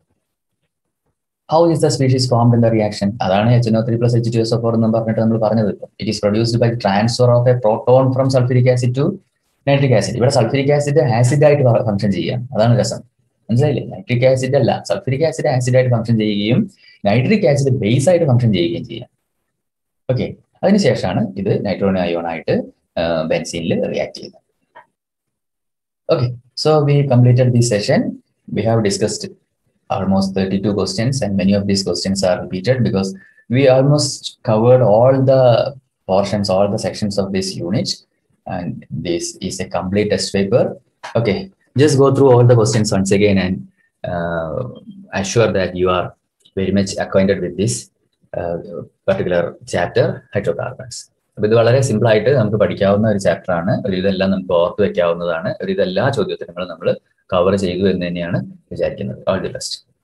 how is the species formed in the reaction അതാണ് H N O three plus H two S four എന്ന് പറഞ്ഞിട്ട് നമ്മൾ പറഞ്ഞത് it is produced by transfer of a proton from sulphuric acid to nitric acid ഇവിടെ sulphuric acid acid ആയിട്ട് function ചെയ്യാം അതാണ് രസം മനസ്സിലായില്ലേ നൈട്രിക് ആസിഡ് അല്ല സൾഫ്യൂരിക് ആസിഡ് ആസിഡ് ആയിട്ട് ഫംഗ്ഷൻ ചെയ്യുകയും നൈട്രിക് ആസിഡ് ബേസ് ആയിട്ട് ഫംഗ്ഷൻ ചെയ്യുകയും ചെയ്യാം ഓക്കെ അതിനുശേഷമാണ് ഇത് നൈട്രോണിയം അയോൺ ആയിട്ട് ബെൻസീനിൽ റിയാക്ട് ചെയ്യുന്നത് okay so we completed the session we have discussed almost 32 questions and many of these questions are repeated because we almost covered all the portions all the sections of this unit and this is a complete test paper okay just go through all the questions once again and uh, assure that you are very much acquainted with this uh, particular chapter hydrocarbons അപ്പൊ ഇത് വളരെ simple ആയിട്ട് നമുക്ക് പഠിക്കാവുന്ന ഒരു chapter ആണ് ഒരു ഇതെല്ലാം നമുക്ക് ഓർത്ത് വെക്കാവുന്നതാണ് ഒരു ഇതെല്ലാ ചോദ്യോത്തരങ്ങളും നമ്മൾ കവർ ചെയ്തു എന്ന് തന്നെയാണ് വിചാരിക്കുന്നത് ഓൾ ദി ബെസ്റ്റ്